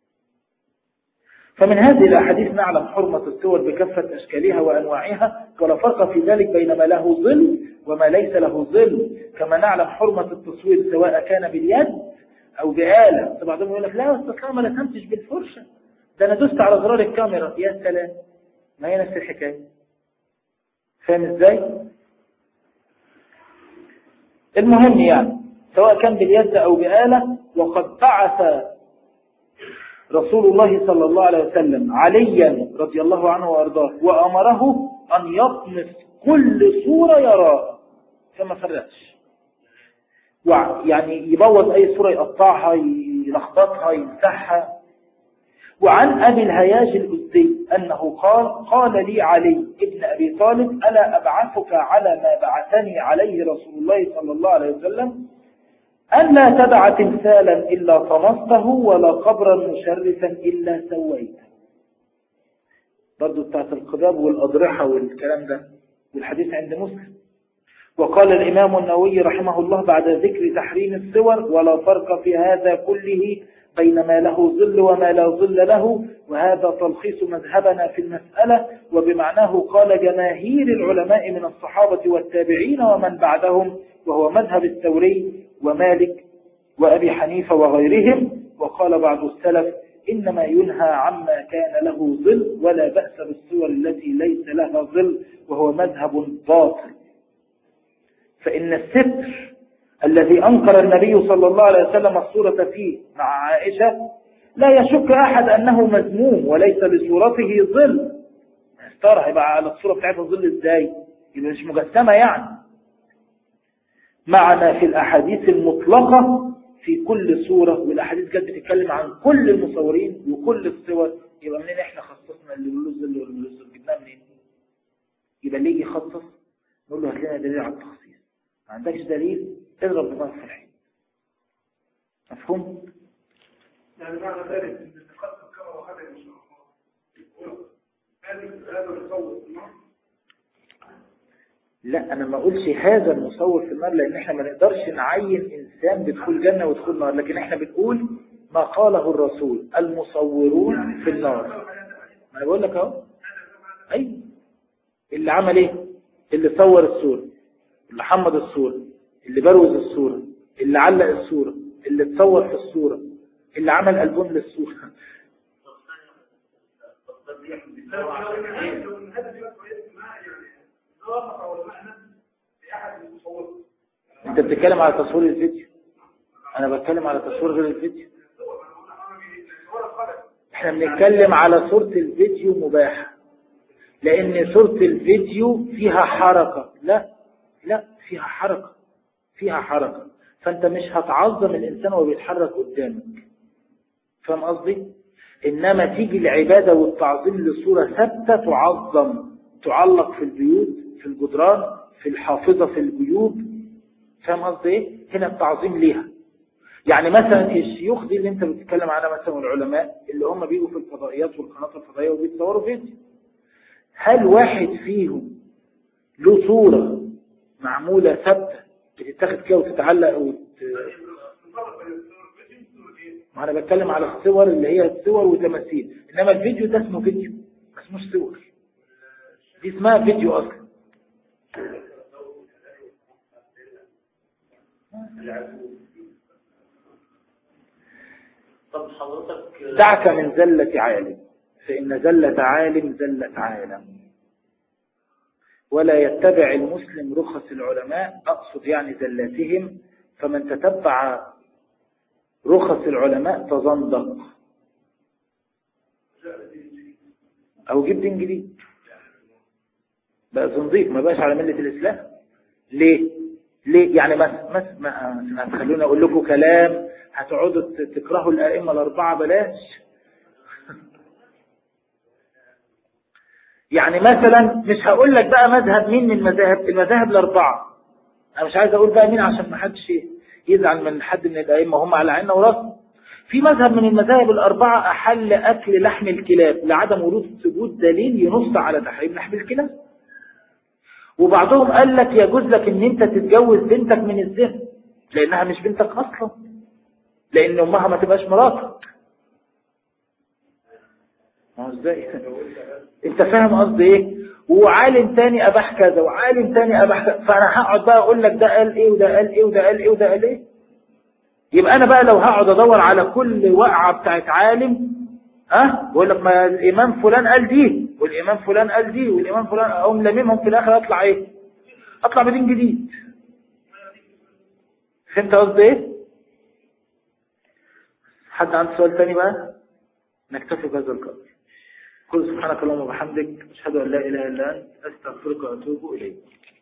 فمن هذه الأحاديث نعلم حرمة الصور بكافة أشكالها وأنواعها ولا فرق في ذلك بين ما له ظل وما ليس له ظل كما نعلم حرمة التصوير سواء كان باليد او بآلة بعضهم يقول لك لا استطلاع ما لتمتش بالفرشة ده انا دوست على زرار الكاميرا يا سلام ما هي نفس الحكاية فاهم ازاي المهم يعني سواء كان باليد او بآلة وقد بعث رسول الله صلى الله عليه وسلم عليا رضي الله عنه وارضاه وامره ان يطمس كل صورة يراها فما فرقش يعني يبوظ أي صورة يقطعها يلخبطها يمسحها وعن أبي الهياج الأزدي أنه قال قال لي علي ابن أبي طالب ألا أبعثك على ما بعثني عليه رسول الله صلى الله عليه وسلم أن لا تدع تمثالا إلا طمسته ولا قبرا مشرفا إلا سويته برضو بتاعت القباب والأضرحة والكلام ده والحديث عند مسلم وقال الإمام النووي رحمه الله بعد ذكر تحريم الصور ولا فرق في هذا كله بين ما له ظل وما لا ظل له وهذا تلخيص مذهبنا في المسألة وبمعناه قال جماهير العلماء من الصحابة والتابعين ومن بعدهم وهو مذهب الثوري ومالك وأبي حنيفة وغيرهم وقال بعض السلف إنما ينهى عما كان له ظل ولا بأس بالصور التي ليس لها ظل وهو مذهب باطل فإن الستر الذي أنكر النبي صلى الله عليه وسلم الصورة فيه مع عائشة لا يشك أحد أنه مذموم وليس لصورته ظل استرى يبقى على الصورة بتاعته ظل إزاي يبقى مش مجسمة يعني معنا في الأحاديث المطلقة في كل صورة والأحاديث كانت بتتكلم عن كل المصورين وكل الصور يبقى منين احنا خصصنا اللي له ظل واللي له ظل جبناه منين يبقى اللي يجي يخصص نقول له هات لنا دليل على التخصيص ما عندكش دليل اضرب دماغك في الحين مفهوم يعني معنى ذلك ان الخط كما وهذا ان شاء الله هذا هذا التصور لا انا ما اقولش هذا المصور في النار لان احنا ما نقدرش نعين انسان بدخول جنة ودخول نار لكن احنا بنقول ما قاله الرسول المصورون في النار ما انا بقول لك اهو اي اللي عمل ايه اللي صور الصورة اللي حمض الصورة اللي بروز الصورة اللي علق الصورة اللي اتصور في الصورة اللي عمل ألبوم للصورة انت بتتكلم على تصوير الفيديو انا بتكلم على تصوير غير الفيديو احنا بنتكلم على صورة الفيديو مباحة لان صورة الفيديو فيها حركة لا لا فيها حركة فيها حركة فانت مش هتعظم الانسان وهو بيتحرك قدامك فاهم قصدي انما تيجي العبادة والتعظيم لصورة ثابتة تعظم تعلق في البيوت في الجدران في الحافظة في الجيوب فاهم قصدي ايه هنا التعظيم ليها يعني مثلا الشيوخ دي اللي انت بتتكلم عنها مثلا والعلماء اللي هم بيجوا في الفضائيات والقنوات الفضائية وبيتصوروا فيديو هل واحد فيهم له صورة معمولة ثابتة بتتاخد كده وتتعلق وت... ما انا بتكلم على الصور اللي هي الصور وتماثيل انما الفيديو ده اسمه فيديو ما اسموش صور دي اسمها فيديو اصلا طب حضرتك دعك من زلة عالم فإن زلة عالم زلة عالم ولا يتبع المسلم رخص العلماء أقصد يعني زلاتهم فمن تتبع رخص العلماء تزندق أو جيب دين جديد بقى زنديق ما بقاش على ملة الإسلام ليه؟ ليه؟ يعني ما ما ما هتخلوني أقول لكم كلام هتقعدوا تكرهوا الأئمة الأربعة بلاش يعني مثلا مش هقول لك بقى مذهب مين من المذاهب المذاهب الأربعة أنا مش عايز أقول بقى مين عشان ما حدش يزعل من حد من الأئمة هم على عيننا وراسنا في مذهب من المذاهب الأربعة أحل أكل لحم الكلاب لعدم ورود ثبوت دليل ينص على تحريم لحم الكلاب وبعضهم قال لك يجوز لك ان انت تتجوز بنتك من الزنا لانها مش بنتك اصلا لان امها ما تبقاش مراتك ما هو ازاي انت فاهم قصدي ايه وعالم تاني اباح كذا وعالم تاني اباح كذا فانا هقعد بقى اقول لك ده قال ايه وده قال ايه وده قال ايه وده قال ايه يبقى انا بقى لو هقعد ادور على كل وقعه بتاعت عالم ها بقول لك ما الامام فلان قال دي والامام فلان قال دي والامام فلان اقوم لاممهم في الاخر اطلع ايه اطلع بدين جديد فهمت قصدي ايه حد عنده سؤال تاني بقى نكتفي بهذا القدر كل سبحانك اللهم وبحمدك اشهد ان لا اله الا انت استغفرك واتوب اليك